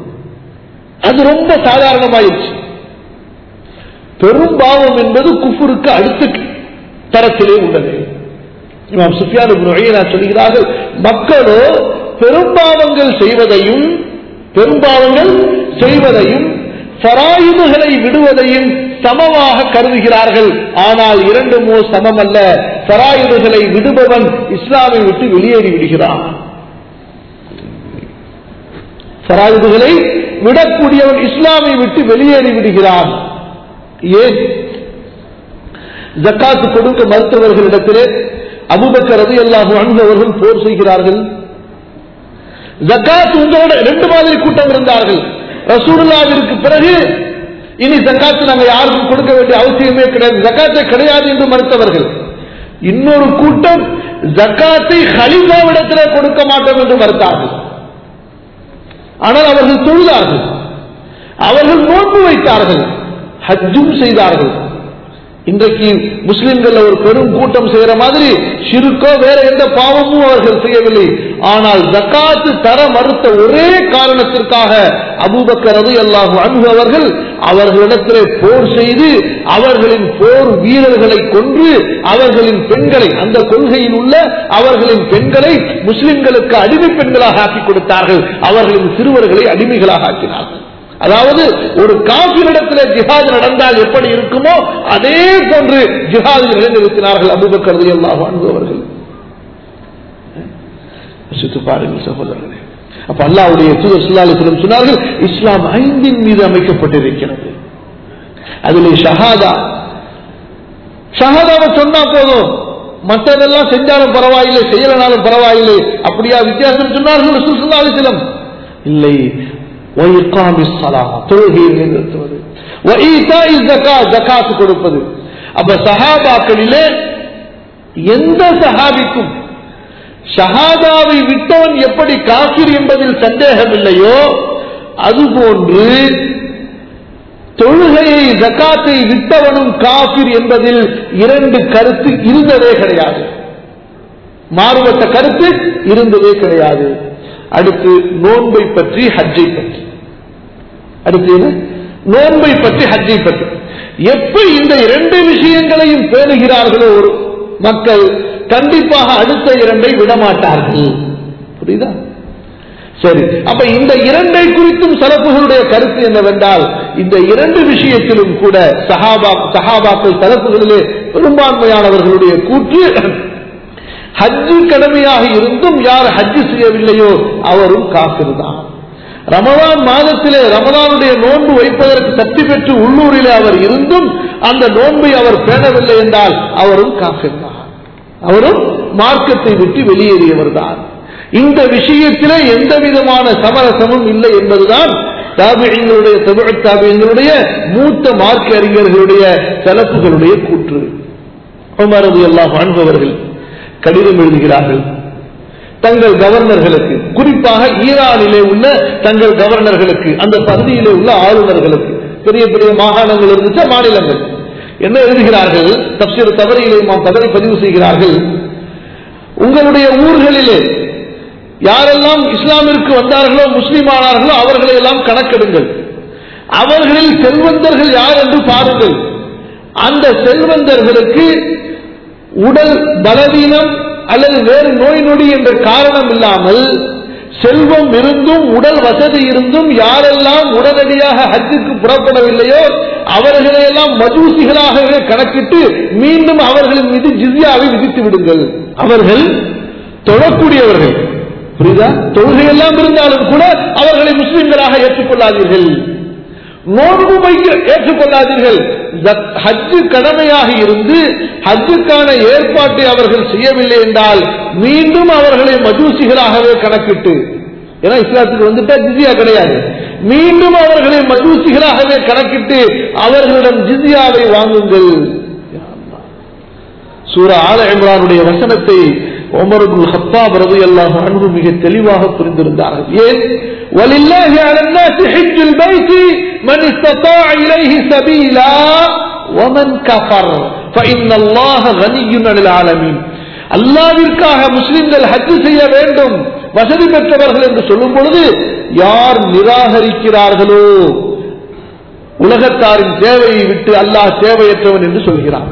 அது ரொம்ப சாதாரணமாயிருச்சு பெரும்பாவம் என்பது குஃபுருக்கு அடுத்த தரத்திலே உள்ளது இமாம் சுஃபியான் சொல்கிறார்கள் மக்களோ பெரும்பாவங்கள் செய்வதையும் பெரும்பாவங்கள் செய்வதையும் சராயுதுகளை விடுவதையும் சமமாக கருதுகிறார்கள் ஆனால் இரண்டுமோ சமம் அல்ல சராயுதுகளை விடுபவன் இஸ்லாமை விட்டு வெளியேறி விடுகிறான் சராயுதுகளை விடக்கூடியவன் இஸ்லாமை விட்டு வெளியேறி விடுகிறான் ஏன் ஜக்காத்து கொடுக்க மருத்துவர்களிடத்திலே அபுபக்கரது எல்லாரும் அன்பவர்கள் போர் செய்கிறார்கள் ஜக்காத் உங்களோட ரெண்டு மாதிரி கூட்டம் இருந்தார்கள் ரசூலுல்லாவிற்கு பிறகு இனி ஜக்காத்து நாங்கள் யாருக்கும் கொடுக்க வேண்டிய அவசியமே கிடையாது ஜக்காத்தை கிடையாது என்று மறுத்தவர்கள் இன்னொரு கூட்டம் ஜக்காத்தை ஹலிஃபாவிடத்திலே கொடுக்க மாட்டோம் என்று மறுத்தார்கள் ஆனால் அவர்கள் தொழுதார்கள் அவர்கள் நோன்பு வைத்தார்கள் ஹஜ்ஜும் செய்தார்கள் இன்றைக்கு முஸ்லிம்கள் ஒரு பெரும் கூட்டம் செய்யற மாதிரி சிறுக்கோ வேற எந்த பாவமும் அவர்கள் செய்யவில்லை ஆனால் ஜக்காத்து தர மறுத்த ஒரே காரணத்திற்காக அபூபக்கரது எல்லாரும் அன்பு அவர்கள் அவர்களிடத்திலே போர் செய்து அவர்களின் போர் வீரர்களை கொன்று அவர்களின் பெண்களை அந்த கொள்கையில் உள்ள அவர்களின் பெண்களை முஸ்லிம்களுக்கு அடிமை பெண்களாக ஆக்கி கொடுத்தார்கள் அவர்களின் சிறுவர்களை அடிமைகளாக ஆக்கினார்கள் அதாவது ஒரு காபிரிடத்தில் ஜிஹாது நடந்தால் எப்படி இருக்குமோ அதே போன்று ஜிஹாது நிலைநிறுத்தினார்கள் அபுபக்கரது எல்லாம் வாழ்ந்தவர்கள் சித்து பாருங்கள் சகோதரர்களே அப்ப அல்லாவுடைய தூதர் சுல்லாலிசிலம் சொன்னார்கள் இஸ்லாம் ஐந்தின் மீது அமைக்கப்பட்டிருக்கிறது அதில் ஷஹாதா ஷஹாதாவை சொன்னா போதும் மற்றதெல்லாம் செஞ்சாலும் பரவாயில்லை செய்யலனாலும் பரவாயில்லை அப்படியா வித்தியாசம் சொன்னார்கள் சுல்லாலிசிலம் இல்லை தொழுகையை நிறுத்துவது ஜக்காத்து கொடுப்பது அப்ப சஹாபாக்களிலே எந்த சஹாபிக்கும் ஷஹாதாவை விட்டவன் எப்படி காசிர் என்பதில் சந்தேகம் இல்லையோ அதுபோன்று தொழுகையை ஜக்காத்தை விட்டவனும் காபிர் என்பதில் இரண்டு கருத்து இருந்ததே கிடையாது மாறுபட்ட கருத்து இருந்ததே கிடையாது அடுத்து நோன்பை பற்றி ஹஜ்ஜை பற்றி அடுத்து நோன்பை பற்றி ஹஜ்ஜை பற்றி எப்படி இந்த இரண்டு விஷயங்களையும் பேணுகிறார்களோ ஒரு மக்கள் கண்டிப்பாக அடுத்த இரண்டை விடமாட்டார்கள் புரியுதா சரி அப்ப இந்த இரண்டை குறித்தும் சலப்புகளுடைய கருத்து என்னவென்றால் இந்த இரண்டு விஷயத்திலும் கூட சஹாபா சஹாபாக்கள் சலப்புகளிலே பெரும்பான்மையானவர்களுடைய கூற்று ஹஜ்ஜு கடமையாக இருந்தும் யார் ஹஜ்ஜு செய்யவில்லையோ அவரும் காசிர் தான் ரமதான் மாதத்திலே ரமதானுடைய நோன்பு வைப்பதற்கு சக்தி பெற்று உள்ளூரிலே அவர் இருந்தும் அந்த நோன்பை அவர் பேணவில்லை என்றால் அவரும் காசிர் தான் அவரும் மார்க்கத்தை விட்டு வெளியேறியவர் தான் இந்த விஷயத்திலே எந்த விதமான சமரசமும் இல்லை என்பதுதான் தாபியங்களுடைய தமிழ் தாபியங்களுடைய மூத்த மார்க்க அறிஞர்களுடைய தலப்புகளுடைய கூற்று உமரது எல்லாம் வாழ்பவர்கள் கடிதம் எழுதுகிறார்கள் தங்கள் கவர்னர்களுக்கு குறிப்பாக ஈரானிலே உள்ள தங்கள் கவர்னர்களுக்கு அந்த பகுதியிலே உள்ள ஆளுநர்களுக்கு பெரிய பெரிய மாகாணங்கள் இருந்துச்சா மாநிலங்கள் என்ன எழுதுகிறார்கள் தப்சீர் தவறையிலே பதவி பதிவு செய்கிறார்கள் உங்களுடைய ஊர்களிலே யாரெல்லாம் இஸ்லாமிற்கு வந்தார்களோ முஸ்லீம் ஆனார்களோ அவர்களை எல்லாம் கணக்கெடுங்கள் அவர்களில் செல்வந்தர்கள் யார் என்று பாருங்கள் அந்த செல்வந்தர்களுக்கு உடல் பலவீனம் அல்லது வேறு நோய் நொடி என்ற காரணம் இல்லாமல் செல்வம் இருந்தும் உடல் வசதி இருந்தும் யாரெல்லாம் உடனடியாக ஹஜ்ஜுக்கு புறப்படவில்லையோ அவர்களையெல்லாம் மஜூசிகளாகவே கணக்கிட்டு மீண்டும் அவர்களின் மீது ஜிஸ்யாவை விதித்து விடுங்கள் அவர்கள் தொழக்கூடியவர்கள் புரியுதா தொழுகையெல்லாம் இருந்தாலும் கூட அவர்களை முஸ்லிம்களாக ஏற்றுக்கொள்ளாதீர்கள் நோன்பு வைக்க ஏற்றுக்கொள்ளாதீர்கள் ஹஜ்ஜு கடமையாக இருந்து ஹஜ்ஜுக்கான ஏற்பாட்டை அவர்கள் செய்யவில்லை என்றால் மீண்டும் அவர்களை மஜூசிகளாகவே கணக்கிட்டு ஏன்னா இஸ்லாத்துக்கு வந்துட்டா ஜிசியா கிடையாது மீண்டும் அவர்களை மஜூசிகளாகவே கணக்கிட்டு அவர்களிடம் ஜிசியாவை வாங்குங்கள் சூரா ஆல இம்ரானுடைய வசனத்தை உமருல் ஹத்தாப் ரலியல்லாஹு அன்ஹு மிக தெளிவாக புரிந்திருந்தார்கள் ஏன் ولله على الناس حج البيت من استطاع إليه سبيلا ومن كفر فإن الله غني عن العالمين அல்லாவிற்காக முஸ்லிம்கள் ஹஜ் செய்ய வேண்டும் வசதி பெற்றவர்கள் என்று சொல்லும் பொழுது யார் நிராகரிக்கிறார்களோ உலகத்தாரின் தேவையை விட்டு அல்லாஹ் தேவையற்றவன் என்று சொல்கிறான்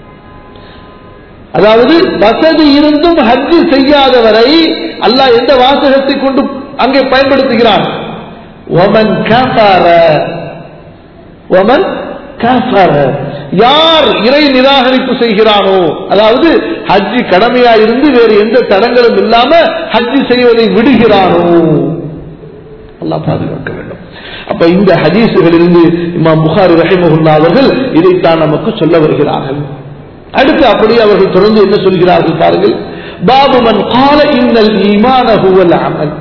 அதாவது வசதி இருந்தும் ஹஜ்ஜு செய்யாதவரை அல்லாஹ் எந்த வாசகத்தை கொண்டு அங்கே பயன்படுத்துகிறான் ஒமன் கஃபர ஒமன் கஃபர யார் இறை நிராகரிப்பு செய்கிறானோ அதாவது ஹஜ்ஜி கடமையா இருந்து வேறு எந்த தடங்களும் இல்லாம ஹஜ்ஜி செய்வதை விடுகிறானோ அல்லாஹ் பாதுகாக்க வேண்டும் அப்ப இந்த ஹதீசுகளிலிருந்து இமாம் புகாரி ரஹிமஹுல்லா அவர்கள் இதைத்தான் நமக்கு சொல்ல வருகிறார்கள் அடுத்து அப்படியே அவர்கள் தொடர்ந்து என்ன சொல்கிறார்கள் பாருங்கள் பாபுமன் கால இன்னல் ஈமான ஹுவல் அமல்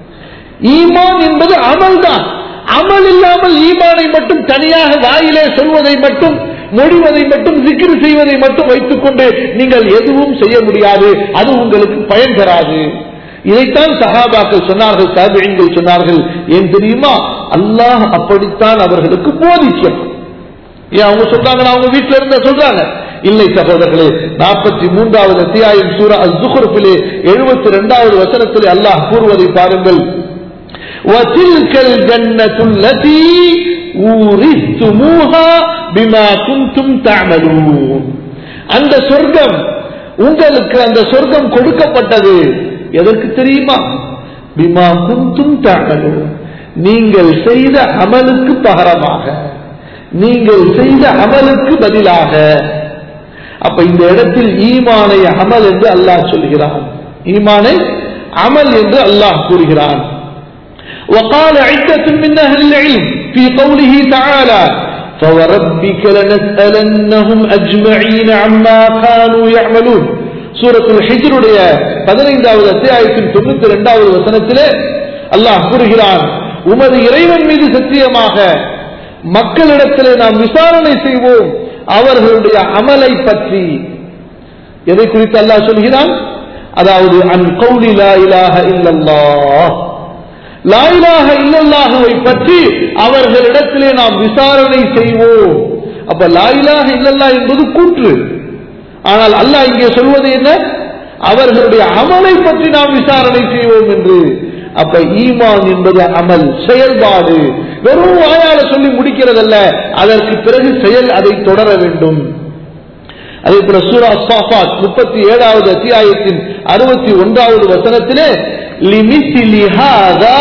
ஈமான் என்பது அமல் தான் அமல் இல்லாமல் ஈமானை மட்டும் தனியாக வாயிலே சொல்வதை மட்டும் மொழிவதை மட்டும் சிக்கிரி செய்வதை மட்டும் வைத்துக் கொண்டு நீங்கள் எதுவும் செய்ய முடியாது அது உங்களுக்கு பயன் தராது இதைத்தான் சகாபாக்கள் சொன்னார்கள் சாபியங்கள் சொன்னார்கள் ஏன் தெரியுமா அல்லாஹ் அப்படித்தான் அவர்களுக்கு போதிக்கிறான் ஏன் அவங்க சொல்றாங்கன்னா அவங்க வீட்டுல இருந்த சொல்றாங்க இல்லை சகோதரர்களே நாற்பத்தி மூன்றாவது அத்தியாயம் சூரா அல் ஜுஹுருஃபிலே எழுபத்தி இரண்டாவது வசனத்திலே அல்லாஹ் கூறுவதை பாருங்கள் وَتِلْكَ الْجَنَّةُ الَّتِي أُورِثْتُمُوهَا بِمَا كُنْتُمْ تَعْمَلُونَ அந்த சொர்க்கம் உங்களுக்கு அந்த சொர்க்கம் கொடுக்கப்பட்டது எதற்கு தெரியுமா பிமா குந்தும் தஅமலூன் நீங்கள் செய்த அமலுக்கு பகரமாக நீங்கள் செய்த அமலுக்கு பதிலாக அப்ப இந்த இடத்தில் ஈமானை அமல் என்று அல்லாஹ் சொல்கிறான் ஈமானை அமல் என்று அல்லாஹ் கூறுகிறான் وقال عدة من أهل العلم في قوله تعالى فوربك لنسألنهم أجمعين عما كانوا يعملون سورة الحجر பதினைந்தாவது அத்தியாயத்தின் தொண்ணூத்தி இரண்டாவது வசனத்திலே அல்லாஹ் கூறுகிறான் உமது இறைவன் மீது சத்தியமாக மக்களிடத்திலே நாம் விசாரணை செய்வோம் அவர்களுடைய அமலை பற்றி எதை குறித்து அல்லாஹ் சொல்கிறான் அதாவது அன் கௌலி லா இலாஹ இல்லல்லாஹ் லா இலாஹ இல்லல்லாஹுவை பற்றி அவர்களிடத்திலே நாம் விசாரணை செய்வோம் அப்ப லா இலாஹ இல்லல்லா என்பது கூற்று ஆனால் அல்லாஹ் இங்கே சொல்வது என்ன அவர்களுடைய அமலை பற்றி நாம் விசாரணை செய்வோம் என்று அப்ப ஈமான் என்பது அமல் செயல்பாடு வெறும் வாயால சொல்லி முடிக்கிறதல்ல அதற்கு பிறகு செயல் அதை தொடர வேண்டும் அதே போல சூரா சாஃபாத் முப்பத்தி ஏழாவது அத்தியாயத்தின் அறுபத்தி ஒன்றாவது வசனத்திலே லிமிசிலி ஹாதா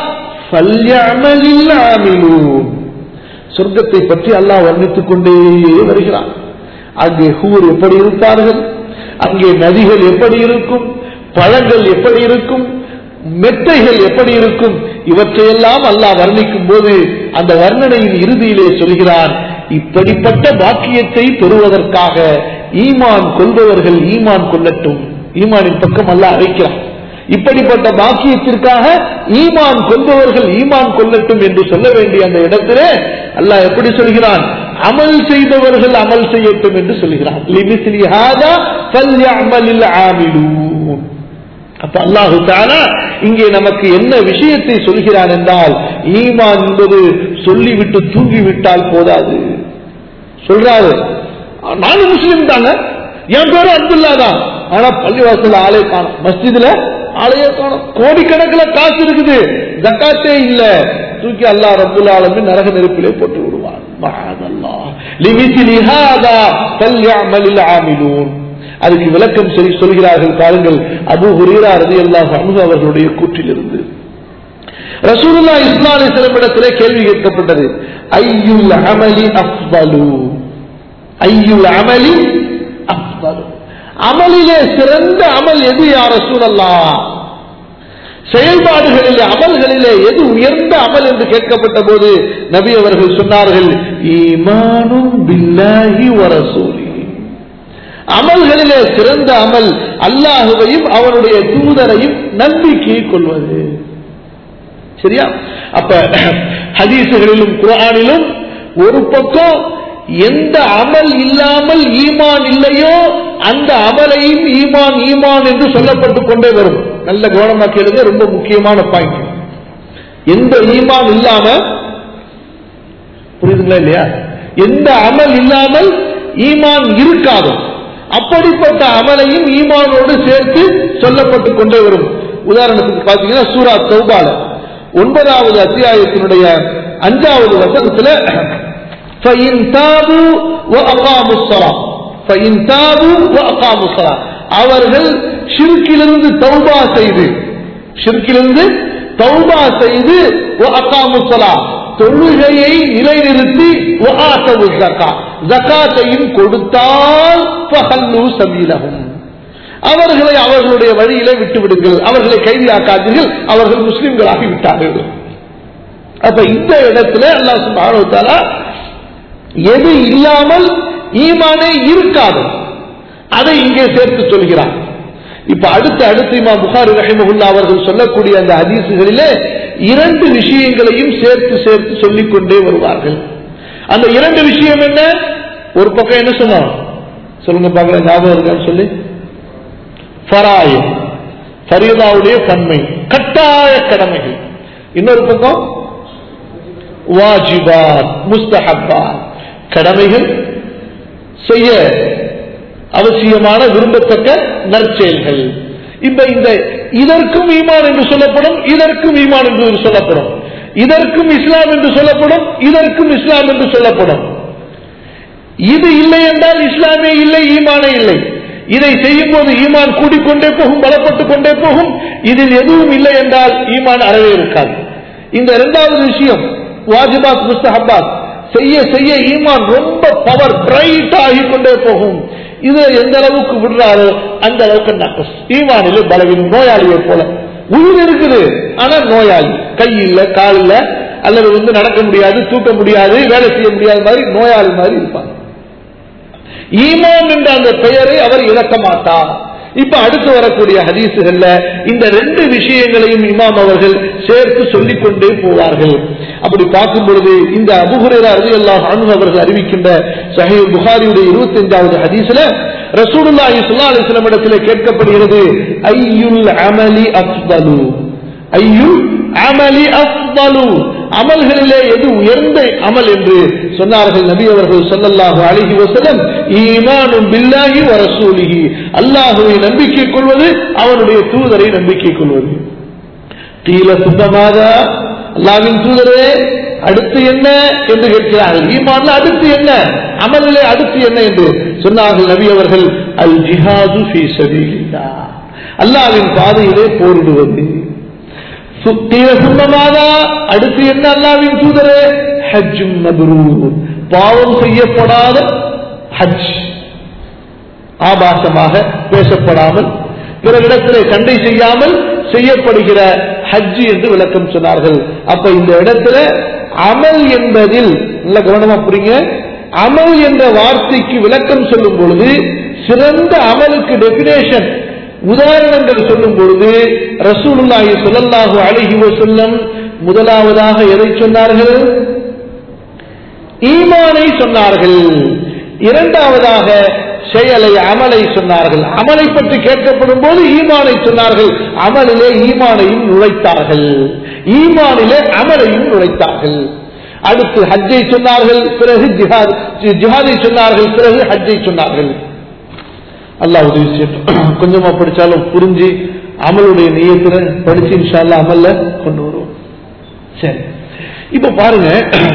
ஃபல்யஅமலில் ஆமிலூன் சொர்க்கத்தை பற்றி அல்லாஹ் வர்ணித்துக் கொண்டே வருகிறான் அங்கே ஹூர் எப்படி இருப்பார்கள் அங்கே நதிகள் எப்படி இருக்கும் பழங்கள் எப்படி இருக்கும் மெத்தைகள் எப்படி இருக்கும் இவற்றையெல்லாம் அல்லாஹ் வர்ணிக்கும் போது அந்த வர்ணனையின் இறுதியிலே சொல்கிறான் இப்படிப்பட்ட பாக்கியத்தை பெறுவதற்காக ஈமான் கொள்பவர்கள் ஈமான் கொள்ளட்டும் ஈமானின் பக்கம் அல்லாஹ் அழைக்கிறான் இப்படிப்பட்ட பாக்கியத்திற்காக ஈமான் கொள்பவர்கள் ஈமான் கொள்ளட்டும் என்று சொல்ல வேண்டிய அந்த இடத்திலே அல்லாஹ் எப்படி சொல்கிறான் அமல் செய்தவர்கள் அமல் செய்யட்டும் என்று சொல்கிறான் லிமிஸ்லி ஹாதா ஃபல்யஅமலில் ஆமிலூன் அப்ப அல்லாஹு தாலா இங்கே நமக்கு என்ன விஷயத்தை சொல்கிறான் என்றால் ஈமான் என்பது சொல்லிவிட்டு தூங்கிவிட்டால் போதாது சொல்றாரு நானும் முஸ்லீம் தாங்க என் பேரு அப்துல்லா தான் ஆனா பள்ளிவாசல ஆளே காணும் மஸ்ஜிதுல ஆளையே காணும் கோடிக்கணக்கில் காசு இருக்குது ஜக்காத்தே இல்ல தூக்கி அல்லாஹ் ரப்புல் ஆலமின் நரக நெருப்பிலே போட்டு விடுவான் மஹாதல்லாஹ் லிமிஸ்லி ஹாதா ஃபல்யஅமலில் ஆமிலூன் அதுக்கு விளக்கம் சரி சொல்கிறார்கள் பாருங்கள் அபு ஹுரீரா ரலியல்லாஹு அன்ஹு அவர்களுடைய கூற்றிலிருந்து ரசூலுல்லாஹ் இஸ்லாம் அலைஹிஸ்ஸலாம் இடத்திலே கேள்வி கேட்கப்பட்டது ஐயுல் அமலி அஃபலு ஐயுல் அமலி அஃபலு அமலிலே சிறந்த அமல் எது யா ரசூலல்லாஹ் செயல்பாடுகளிலே அமல்களிலே எது உயர்ந்த அமல் என்று கேட்கப்பட்ட போது நபி அவர்கள் சொன்னார்கள் ஈமானும் பில்லாஹி வரசூலி அமல்களிலே சிறந்த அமல் அல்லாஹுவையும் அவனுடைய தூதரையும் நம்பிக்கை கொள்வது சரியா அப்ப ஹதீசுகளிலும் குரானிலும் ஒரு பக்கம் எந்த அமல் இல்லாமல் ஈமான் இல்லையோ அந்த அமலையும் ஈமான் ஈமான் என்று சொல்லப்பட்டு கொண்டே வரும் நல்ல கவனமா கேளுங்க ரொம்ப முக்கியமான பாயிண்ட் எந்த ஈமான் இல்லாம புரியுதுங்களா இல்லையா எந்த அமல் இல்லாமல் ஈமான் இருக்காது அப்படிப்பட்ட அமலையும் ஈமானோடு சேர்த்து சொல்லப்பட்டு கொண்டே வரும் உதாரணத்துக்கு பாத்தீங்கன்னா சூரா தௌபால ஒன்பதாவது அத்தியாயத்தினுடைய அஞ்சாவது வசனத்துல فَإِن تَابُوا وَأَقَامُوا الصَّلَاةَ فَإِن تَابُوا وَأَقَامُوا الصَّلَاةَ அவர்கள் ஷிர்கிலிருந்து தௌபா செய்து ஷிர்கிலிருந்து தௌபா செய்து وَأَقَامُوا الصَّلَاةَ தொழுகையை நிலைநிறுத்தி وَآتَوُا الزَّكَاةَ ஜகாத்தையும் கொடுத்தால் فَخَلُّوا سَبِيلَهُمْ அவர்களை அவர்களுடைய வழியிலே விட்டுவிடுங்கள் அவர்களை கைதியாக்காதீர்கள் அவர்கள் முஸ்லிம்களாகி விட்டார்கள் அப்ப இந்த இடத்துல அல்லாஹ் சுப்ஹானஹு வ தஆலா எது இல்லாமல் ஈமானே இருக்காது அதை இங்கே சேர்த்து சொல்கிறார் இப்ப அடுத்து அடுத்து இமா புகாரி ரஹிமஹுல்லா அவர்கள் சொல்லக்கூடிய அந்த ஹதீசுகளிலே இரண்டு விஷயங்களையும் சேர்த்து சேர்த்து சொல்லிக் கொண்டே வருவார்கள் அந்த இரண்டு விஷயம் என்ன ஒரு பக்கம் என்ன சொன்னோம் சொல்லுங்க பார்க்கலாம் ஞாபகம் இருக்கான்னு சொல்லி ஃபராயம் ஃபரீதாவுடைய தன்மை கட்டாய கடமைகள் இன்னொரு பக்கம் வாஜிபாத் முஸ்தஹப்பாத் கடமைகள் செய்ய அவசியமான விரும்பத்தக்க நற்செயல்கள் இப்ப இந்த இதற்கும் ஈமான் என்று சொல்லப்படும் இதற்கும் ஈமான் என்று சொல்லப்படும் இதற்கும் இஸ்லாம் என்று சொல்லப்படும் இதற்கும் இஸ்லாம் என்று சொல்லப்படும் இது இல்லை என்றால் இஸ்லாமே இல்லை ஈமானே இல்லை இதை செய்யும் போது ஈமான் கூடிக்கொண்டே போகும் பலப்பட்டுக் கொண்டே போகும் இதில் எதுவும் இல்லை என்றால் ஈமான் அறவே இருக்காது இந்த இரண்டாவது விஷயம் வாஜிபாத் முஸ்தஹபாத் செய்ய செய்ய ஈமான் ரொம்ப பவர் பிரைட் ஆகி கொண்டே போகும் இது எந்த அளவுக்கு விடுறாரோ அந்த அளவுக்கு நக்கஸ் ஈமானிலே பலவீனம் நோயாளியை போல உயிர் இருக்குது ஆனா நோயாளி கை இல்ல கால் இல்ல அல்லது வந்து நடக்க முடியாது தூக்க முடியாது வேலை செய்ய முடியாத மாதிரி நோயாளி மாதிரி இருப்பாங்க ஈமான் என்ற அந்த பெயரை அவர் இழக்க மாட்டார் இப்ப அடுத்து வரக்கூடிய ஹதீசுகள்ல இந்த ரெண்டு விஷயங்களையும் இமாம் அவர்கள் சேர்த்து சொல்லிக் கொண்டே போவார்கள் அப்படி பார்க்கும் பொழுது இந்த அபுகுரேரா அலி அல்லாஹ் அவர்கள் அறிவிக்கின்ற சஹீ புகாரியுடைய இருபத்தி அஞ்சாவது ஹதீஸ்ல ரசூலுல்லாஹி ஸல்லல்லாஹு அலைஹி வஸல்லம் இடத்திலே கேட்கப்படுகிறது ஐயுல் அமலி அஃதலு ஐயுல் அமலி அஃதலு அமல்களிலே எது உயர்ந்த அமல் என்று சொன்னார்கள் நபி அவர்கள் ஸல்லல்லாஹு அலைஹி வஸல்லம் ஈமானும் பில்லாஹி வ ரசூலிஹி அல்லாஹ்வை நம்பிக்கை கொள்வது அவனுடைய தூதரை நம்பிக்கை கொள்வது கீழ சுத்தமாதா அல்லாவின் தூதரே அடுத்து என்ன என்று கேட்கிறார்கள் ஈமான்ல அடுத்து என்ன அமலிலே அடுத்து என்ன என்று சொன்னார்கள் நபி அவர்கள் அல் ஜிஹாது ஃபீ சபீலில்லாஹ் அல்லாவின் பாதையிலே போரிடுவது சுத்தீர சுண்ணமாதா அடுத்து என்ன அல்லாவின் தூதரே ஹஜ்ஜும் மப்ரூர் பாவம் செய்யப்படாத ஹஜ் ஆபாசமாக பேசப்படாமல் பிற இடத்திலே சண்டை செய்யாமல் செய்யப்படுகிற ஹஜ் என்று விளக்கம் சொன்னார்கள் அப்ப இந்த இடத்துல அமல் என்பதில் நல்ல கவனமா புரியுங்க அமல் என்ற வார்த்தைக்கு விளக்கம் சொல்லும் பொழுது சிறந்த அமலுக்கு டெபினேஷன் உதாரணங்கள் சொல்லும் பொழுது ரசூலுல்லாஹி ஸல்லல்லாஹு அலைஹி வஸல்லம் முதலாவதாக எதை சொன்னார்கள் ஈமானை சொன்னார்கள் இரண்டாவதாக செயலை அமலை சொன்னார்கள் அமலை பற்றி கேட்கப்படும் போது ஈமானை சொன்னார்கள் அமலிலே ஈமானையும் நுழைத்தார்கள் ஈமானிலே அமலையும் நுழைத்தார்கள் அடுத்து ஹஜ்ஜை சொன்னார்கள் பிறகு ஜிஹாத் ஜிஹாதை சொன்னார்கள் பிறகு ஹஜ்ஜை சொன்னார்கள் அல்லாஹ் உதவி செய்யட்டும் கொஞ்சமா படிச்சாலும் புரிஞ்சு அமலுடைய நியத்துல படிச்சு இன்ஷால்லா அமல்ல கொண்டு வருவோம் சரி இப்ப பாருங்க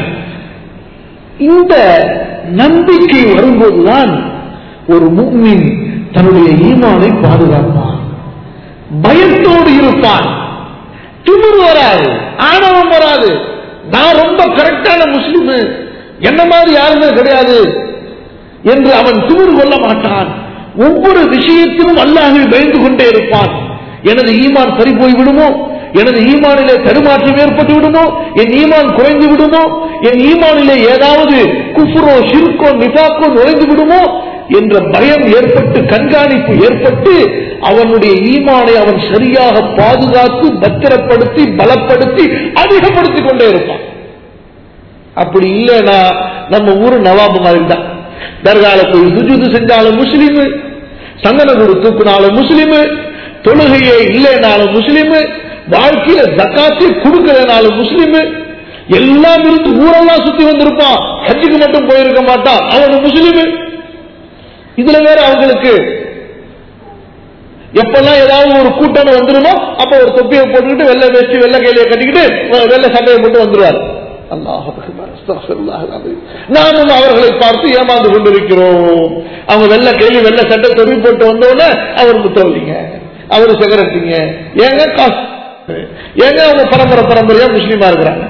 இந்த நம்பிக்கை வரும்போதுதான் ஒரு முக்மின் தன்னுடைய ஈமானை பாதுகாப்பான் பயத்தோடு இருப்பான் திமிர் வராது ஆணவம் வராது நான் ரொம்ப கரெக்டான முஸ்லிம் என்ன மாதிரி யாருமே கிடையாது என்று அவன் திமிர் கொள்ள மாட்டான் ஒவ்வொரு விஷயத்திலும் அல்லாஹை பயந்து கொண்டே இருப்பான் எனது ஈமான் சரி போய் விடுமோ எனது ஈமானிலே தடுமாற்றம் ஏற்பட்டு விடுமோ என் ஈமான் குறைந்து விடுமோ என் ஈமானிலே ஏதாவது குஃபுரோ ஷிர்கோ நிபாக்கோ நுழைந்து விடுமோ என்ற பயம் ஏற்பட்டு கண்காணிப்பு ஏற்பட்டு அவனுடைய ஈமானை அவன் சரியாக பாதுகாத்து பத்திரப்படுத்தி பலப்படுத்தி அதிகப்படுத்திக் கொண்டே இருப்பான் அப்படி இல்லைன்னா நம்ம ஊரு நவாபு மாதிரி தான் தர்கால போய் சுஜூது செஞ்சாலும் முஸ்லீமு சந்தன குரு தூக்குனாலும் முஸ்லீமு தொழுகையே இல்லைனாலும் முஸ்லீமு வாழ்க்கையில ஜக்காத்தை கொடுக்கலனாலும் முஸ்லீமு எல்லாம் இருந்து ஊரெல்லாம் சுத்தி வந்திருப்பான் ஹஜ்ஜுக்கு மட்டும் போயிருக்க மாட்டான் அவன் முஸ்லீமு இதுல வேற அவங்களுக்கு எப்பெல்லாம் ஏதாவது ஒரு கூட்டம் வந்துருமோ அப்ப ஒரு தொப்பியை போட்டுக்கிட்டு வெள்ளை வேஷ்டி வெள்ளை கையில கட்டிக்கிட்டு வெள்ளை சட்டையை போட்டு வந்துருவார் நாமும் அவர்களை பார்த்து ஏமாந்து கொண்டிருக்கிறோம் அவங்க வெள்ளை கையில வெள்ளை சட்டை தொப்பி போட்டு வந்தோடனே அவர் முத்தவலிங்க அவரு சிகரெட்டுங்க ஏங்க காசு ஏங்க அவங்க பரம்பரை பரம்பரையா முஸ்லீமா இருக்கிறாங்க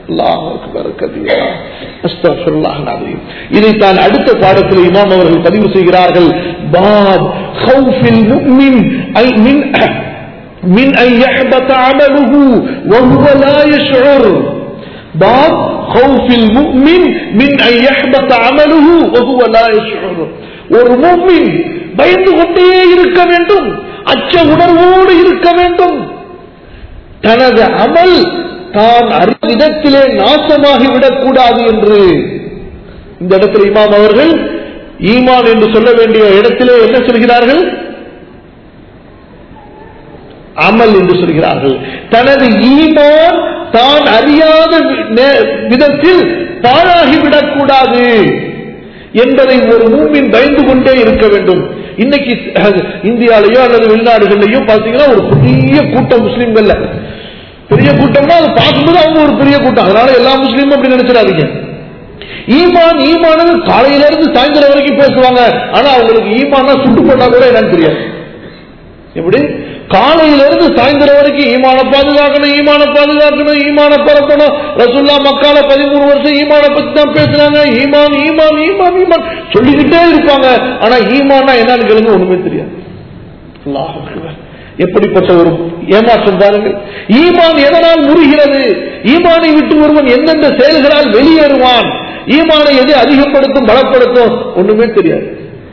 இதைத்தான் அடுத்த பாடத்தில் இமாம் அவர்கள் பதிவு செய்கிறார்கள் பாப் ஹவுஃபில் முஃமின் ஐ மின் من أن يحبط عمله وهو لا يشعر باب خوف المؤمن من أن يحبط عمله وهو لا يشعر ஒரு முஃமின் பயந்து கொண்டே இருக்க வேண்டும் அச்ச உணர்வோடு இருக்க வேண்டும் தனது அமல் தான் அறிவிடத்திலே நாசமாகிவிடக் கூடாது என்று இந்த இடத்தில் இமாம் அவர்கள் ஈமான் என்று சொல்ல வேண்டிய இடத்திலே என்ன சொல்கிறார்கள் அமல் என்று சொல்கிறார்கள் தனது ஈமான் தான் அறியாத விதத்தில் பாழாகிவிடக் கூடாது என்பதை ஒரு மூமின் பயந்து கொண்டே இருக்க வேண்டும் இன்னைக்கு இந்தியாலேயோ அல்லது வெளிநாடுகளிலேயோ பாத்தீங்கன்னா ஒரு பெரிய கூட்டம் முஸ்லீம்கள்ல பெரிய கூட்டம்னா அது பார்க்கும்போது அவங்க ஒரு பெரிய கூட்டம் அதனால எல்லா முஸ்லீமும் அப்படி நினைச்சிடாதீங்க ஈமான் ஈமானது காலையில இருந்து சாயந்தரம் வரைக்கும் பேசுவாங்க ஆனா அவங்களுக்கு ஈமானா சுட்டு போட்டா கூட என்னன்னு தெரியாது எப்படி காலையில இருந்து சாயந்தரம் வரைக்கும் ஈமான பாதுகாக்கணும் ஈமான பாதுகாக்கணும் ஈமான பரப்பணும் ரசுல்லா மக்கால பதிமூணு வருஷம் ஈமான பத்தி தான் பேசுறாங்க ஈமான் ஈமான் ஈமான் ஈமான் சொல்லிக்கிட்டே இருப்பாங்க ஆனா ஈமானா என்னன்னு கேளுங்க ஒண்ணுமே தெரியாது எப்படிப்பட்ட ஒரு ஏமாற்றம் பாருங்கள் ஈமான் எதனால் முறுகிறது ஈமானை விட்டு ஒருவன் எந்தெந்த செயல்களால் வெளியேறுவான் ஈமானை எது அதிகப்படுத்தும் பலப்படுத்தும் ஒண்ணுமே தெரியாது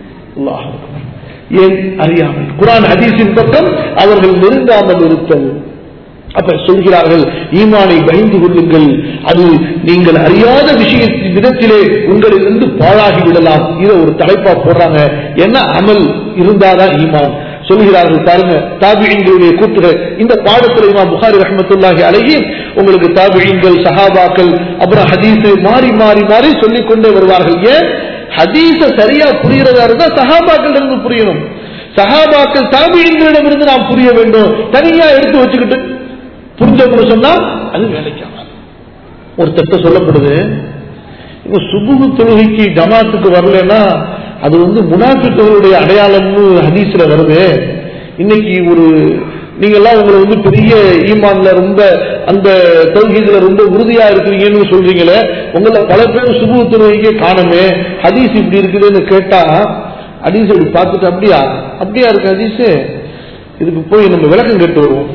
ஏன் அறியாமல் குரான் ஹதீஸின் பக்கம் அவர்கள் நெருங்காமல் இருத்தல் அப்ப சொல்கிறார்கள் ஈமானை பயந்து கொள்ளுங்கள் அது நீங்கள் அறியாத விஷயத்தின் விதத்திலே உங்களிலிருந்து பாழாகி விடலாம் இதை ஒரு தலைப்பா போடுறாங்க என்ன அமல் இருந்தாதான் ஈமான் சொல்கிறார்கள் பாருங்க தாபியங்களுடைய கூட்டுகள் இந்த பாடத்தில் இமாம் புகாரி ரஹமத்துல்லாஹி அழகி உங்களுக்கு தாபியங்கள் சஹாபாக்கள் அப்புறம் ஹதீஸ் மாறி மாறி மாறி சொல்லிக் கொண்டே வருவார்கள் ஏன் ஹதீஸ சரியா புரியறதா இருந்தா சஹாபாக்கள் இருந்து புரியணும் சஹாபாக்கள் தாபியங்களிடம் இருந்து நாம் புரிய வேண்டும் தனியா எடுத்து வச்சுக்கிட்டு புரிஞ்ச சொன்னா அது வேலைக்காக ஒரு தட்ட சொல்லப்படுது இப்ப சுபுகு தொழுகைக்கு ஜமாத்துக்கு வரலன்னா அது வந்து முனாஃபிக்களுடைய அடையாளம்னு ஹதீஸ்ல வருது இன்னைக்கு ஒரு நீங்க எல்லாம் உங்களை வந்து பெரிய ஈமான்ல ரொம்ப அந்த தொல்கீதுல ரொம்ப உறுதியா இருக்கிறீங்கன்னு சொல்றீங்களே உங்களை பல பேர் சுபு தொழுகைக்கே காணுமே ஹதீஸ் இப்படி இருக்குதுன்னு கேட்டா ஹதீஸ் இப்படி பார்த்துட்டு அப்படியா அப்படியா இருக்கு ஹதீஸ் இதுக்கு போய் நம்ம விளக்கம் கேட்டு வருவோம்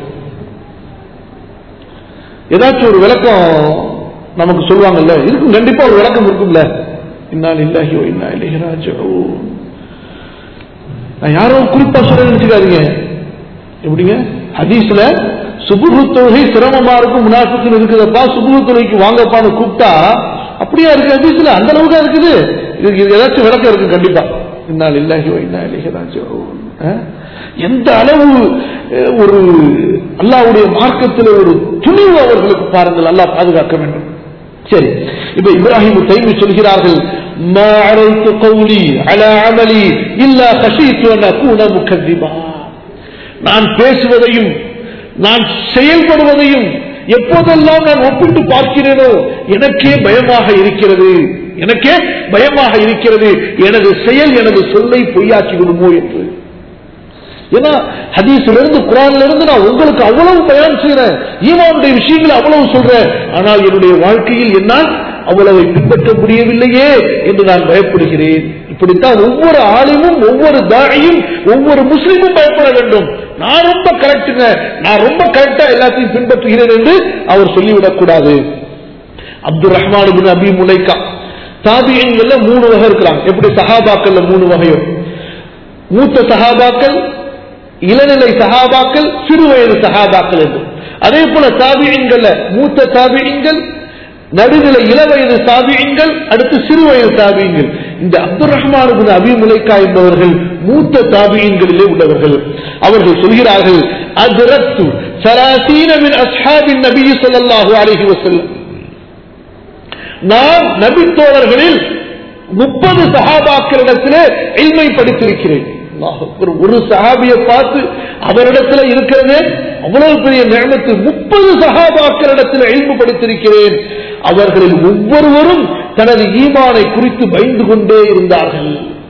ஏதாச்சும் ஒரு விளக்கம் நமக்கு சொல்லுவாங்கல்ல இருக்கும் கண்டிப்பா ஒரு விளக்கம் இருக்கும்ல இன்னால் இல்லாஹியோ இன்னா இலைஹி ராஜிஊன் நான் யாரோ குறிப்பா சொல்ல நினைச்சுக்காதீங்க எப்படிங்க ஹதீஸ்ல சுபுகு தொழுகை சிரமமா இருக்கும் முனாஃபிக்கு இருக்குதப்பா சுபுகு தொழுகைக்கு வாங்கப்பான்னு கூப்பிட்டா அப்படியா இருக்கு ஹதீஸ்ல அந்த அளவுக்கு இருக்குது இதுக்கு இது ஏதாச்சும் விளக்கம் இருக்கு கண்டிப்பா இன்னால் இல்லாஹியோ இன்னா இலைஹி ராஜிஊன் அஹ்? எந்த அளவு அஹ், ஒரு அல்லாவுடைய மார்க்கத்தில் ஒரு துணிவு அவர்களுக்கு பாருங்கள் அல்லாஹ் பாதுகாக்க வேண்டும் சரி இப்ப இப்ராஹிம் தைமி சொல்கிறார்கள் ما عرفت قولي على عملي إلا خشيت أن أكون مكذبا நான் பேசுவதையும் நான் செயல்படுவதையும் எப்போதெல்லாம் நான் ஒப்பிட்டு பார்க்கிறேனோ எனக்கே பயமாக இருக்கிறது எனக்கே பயமாக இருக்கிறது எனது செயல் எனது சொல்லை பொய்யாக்கி விடுமோ என்று ஏன்னா ஹதீஸ்ல இருந்து குரான்ல இருந்து நான் உங்களுக்கு அவ்வளவு பயன் செய்யறேன் ஈமானுடைய விஷயங்களை அவ்வளவு சொல்றேன் ஆனால் என்னுடைய வாழ்க்கையில் என்னால் அவ்வளவை பின்பற்ற முடியவில்லையே என்று நான் பயப்படுகிறேன் இப்படித்தான் ஒவ்வொரு ஆளுமும் ஒவ்வொரு தாயும் ஒவ்வொரு முஸ்லீமும் பயப்பட வேண்டும் நான் ரொம்ப கரெக்டுங்க நான் ரொம்ப கரெக்டா எல்லாத்தையும் பின்பற்றுகிறேன் என்று அவர் சொல்லிவிடக் கூடாது அப்துல் ரஹ்மான் இப்னு அபி முலைக்கா தாபியங்கள்ல மூணு வகை இருக்கிறாங்க எப்படி சஹாபாக்கள்ல மூணு வகையும் மூத்த சஹாபாக்கள் இளநிலை சஹாபாக்கள் சிறு வயது சஹாபாக்கள் என்று அதே போல தாபியங்கள்ல மூத்த தாபியங்கள் நடுநிலை இளவயது தாபியங்கள் அடுத்து சிறு வயது தாபியங்கள் இந்த அப்துல் ரஹ்மான் இப்னு அபி முலைக்கா என்பவர்கள் மூத்த தாபியங்களிலே உள்ளவர்கள் அவர்கள் சொல்கிறார்கள் அத்ரக்து சராசீன மின் அஸ்ஹாபின் நபி ஸல்லல்லாஹு அலைஹி வஸல்லம் நான் நபித்தோழர்களில் முப்பது சஹாபாக்களிடத்திலே இல்மை படித்திருக்கிறேன் அல்லாஹ் அக்பர். ஒரு சஹாபியை பார்த்து அவரிடத்துல இருக்கிறதே அவ்வளவு பெரிய நியமத்து முப்பது சஹாபாக்களிடத்தில் இல்மு படித்திருக்கிறேன் அவர்களில் ஒவ்வொருவரும் தனது ஈமானை குறித்து பயந்து கொண்டே இருந்தார்கள்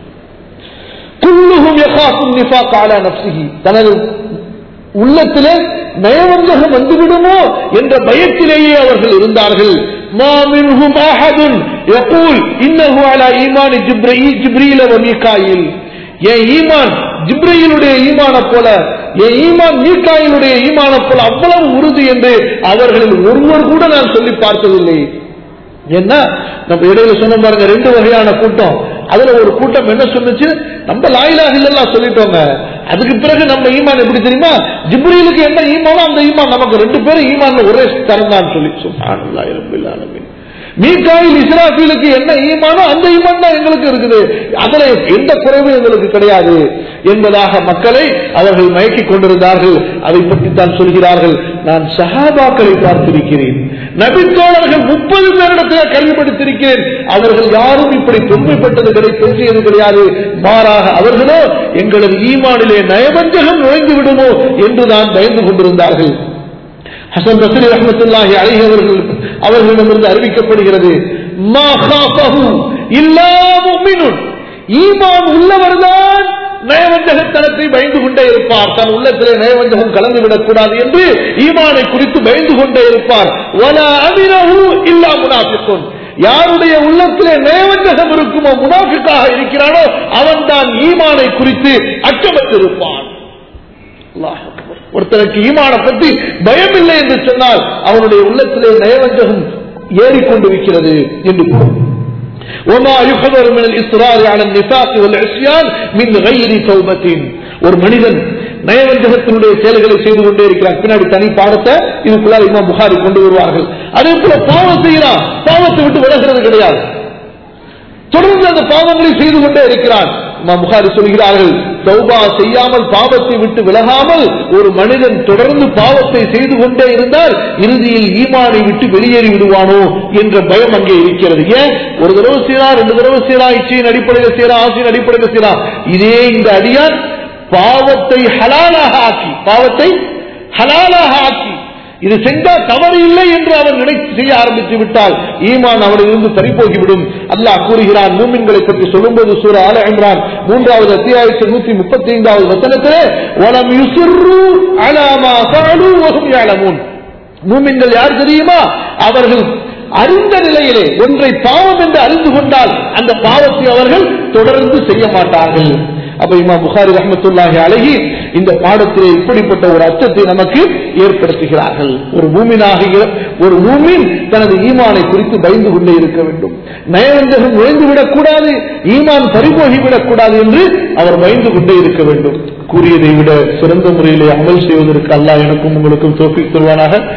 குல்லுஹும் யகாஃபுன் நிஃபாக் அலா நஃப்ஸிஹி தனது உள்ளத்திலே நயவஞ்சகம் வந்துவிடுமோ என்ற பயத்திலேயே அவர்கள் இருந்தார்கள் ما منهم أحد يقول إنه على إيمان جبريل جبريل وميكائيل என் ஈமான் ஜிப்ரையிலுடைய ஈமான போல என் ஈமான் மீக்காயிலுடைய ஈமான போல அவ்வளவு உறுதி என்று அவர்களில் ஒருவர் கூட நான் சொல்லி பார்த்ததில்லை என்ன நம்ம இடையில சொன்ன பாருங்க ரெண்டு வகையான கூட்டம் அதுல ஒரு கூட்டம் என்ன சொன்னுச்சு நம்ம லாயிலாக இல்லெல்லாம் சொல்லிட்டோங்க அதுக்கு பிறகு நம்ம ஈமான் எப்படி தெரியுமா ஜிப்ரீலுக்கு என்ன ஈமானோ அந்த ஈமான் நமக்கு ரெண்டு பேரும் ஈமான்ல ஒரே தரம் தான் சொல்லி சுப்ஹானல்லாஹி ரப்பில் ஆலமீன் மீகாயில் இஸ்ராஃபீலுக்கு என்ன ஈமானோ அந்த ஈமான் தான் எங்களுக்கு இருக்குது அதுல எந்த குறைவும் எங்களுக்கு கிடையாது என்பதாக மக்களை அவர்கள் மயக்கிக் கொண்டிருந்தார்கள் அதை பற்றி தான் சொல்கிறார்கள் நான் சஹாபாக்களை பார்த்திருக்கிறேன் நபித்தோழர்கள் முப்பது பேரிடத்தில் கல்வி படித்திருக்கிறேன் அவர்கள் யாரும் இப்படி பெருமைப்பட்டது கிடை பேசியது கிடையாது மாறாக அவர்களோ எங்களது ஈமானிலே நயவஞ்சகம் நுழைந்து விடுமோ என்று தான் பயந்து கொண்டிருந்தார்கள் ஹசன் பசரி ரஹமத்துல்லாஹி அலைஹி அவர்கள் அவர்களிடமிருந்து அறிவிக்கப்படுகிறது மா காஃபஹு இல்லா முஃமினுன் ஈமான் உள்ளவர்தான் நயவஞ்சகத்தனத்தை பயந்து கொண்டே இருப்பார் தன் உள்ளத்திலே நயவஞ்சகம் கலந்து விடக்கூடாது என்று ஈமானை குறித்து பயந்து கொண்டே இருப்பார் வலா அமினஹு இல்லா முனாஃபிக்குன் யாருடைய உள்ளத்திலே நயவஞ்சகம் இருக்குமோ முனாஃபிக்காக இருக்கிறானோ அவன்தான் ஈமானை குறித்து அச்சமற்றிருப்பான் அல்லாஹ் அக்பர். ஒருத்தனுக்கு ஈமான பற்றி பயம் இல்லை என்று சொன்னால் அவனுடைய உள்ளத்திலே நயவஞ்சகம் ஏறிக்கொண்டிருக்கிறது என்று பொருள் وما يحذر من الإصرار على النفاق والعصيان من غير توبة ஒரு மனிதன் நயவஞ்சகத்தினுடைய செயல்களை செய்து கொண்டே இருக்கிறான் பின்னாடி தனி பாடத்தை இதுக்குள்ளால் இமாம் புகாரி கொண்டு வருவார்கள் அதே போல பாவம் செய்யறான் பாவத்தை விட்டு விலகிறது கிடையாது தொடர்ந்து அந்த பாவங்களை செய்து கொண்டே இருக்கிறான் இமாம் புகாரி சொல்கிறார்கள் தௌபா செய்யாமல் பாவத்தை விட்டு விலகாமல் ஒரு மனிதன் தொடர்ந்து பாவத்தை செய்து கொண்டே இருந்தால் இறுதியில் ஈமானை விட்டு வெளியேறி விடுவானோ என்ற பயம் அங்கே இருக்கிறது ஏன் ஒரு தடவை செய்யறா ரெண்டு தடவை செய்யறா இச்சையின் அடிப்படையில் செய்யறா ஆசையின் அடிப்படையில் செய்யறா இதே இந்த அடியான் பாவத்தை ஹலாலாக ஆக்கி பாவத்தை ஹலாலாக ஆக்கி இது சென்றால் தவறு இல்லை என்று அவன் நினைத்து செய்ய ஆரம்பித்து விட்டால் ஈமான் அவரிலிருந்து பறிபோகிவிடும் அல்லாஹ் கூறுகிறான் மூமின்களை பற்றி சொல்லும்போது சூர ஆல இம்ரான் மூன்றாவது அத்தியாயத்தில் நூத்தி முப்பத்தி ஐந்தாவது வசனத்திலே வலம் யுசிர்ரு على ما فعلوا وهم يعلمون மூமின்கள் யார் தெரியுமா அவர்கள் அறிந்த நிலையிலே ஒன்றை பாவம் என்று அறிந்து கொண்டால் அந்த பாவத்தை அவர்கள் தொடர்ந்து செய்ய மாட்டார்கள் அப்ப இமாம் புகாரி ரஹமத்துல்லாஹி அழகி இந்த பாடத்திலே இப்படிப்பட்ட ஒரு அச்சத்தை நமக்கு ஏற்படுத்துகிறார்கள் ஒரு மூமினாக ஒரு மூமின் தனது ஈமானை குறித்து பயந்து கொண்டே இருக்க வேண்டும் நயவந்தகம் நுழைந்து விடக்கூடாது ஈமான் பறிபோகிவிடக் கூடாது என்று அவர் பயந்து கொண்டே இருக்க வேண்டும் கூறியதை விட சிறந்த முறையிலே அமல் செய்வதற்கு அல்லாஹ் எனக்கும் உங்களுக்கும் தோப்பிக் தருவானாக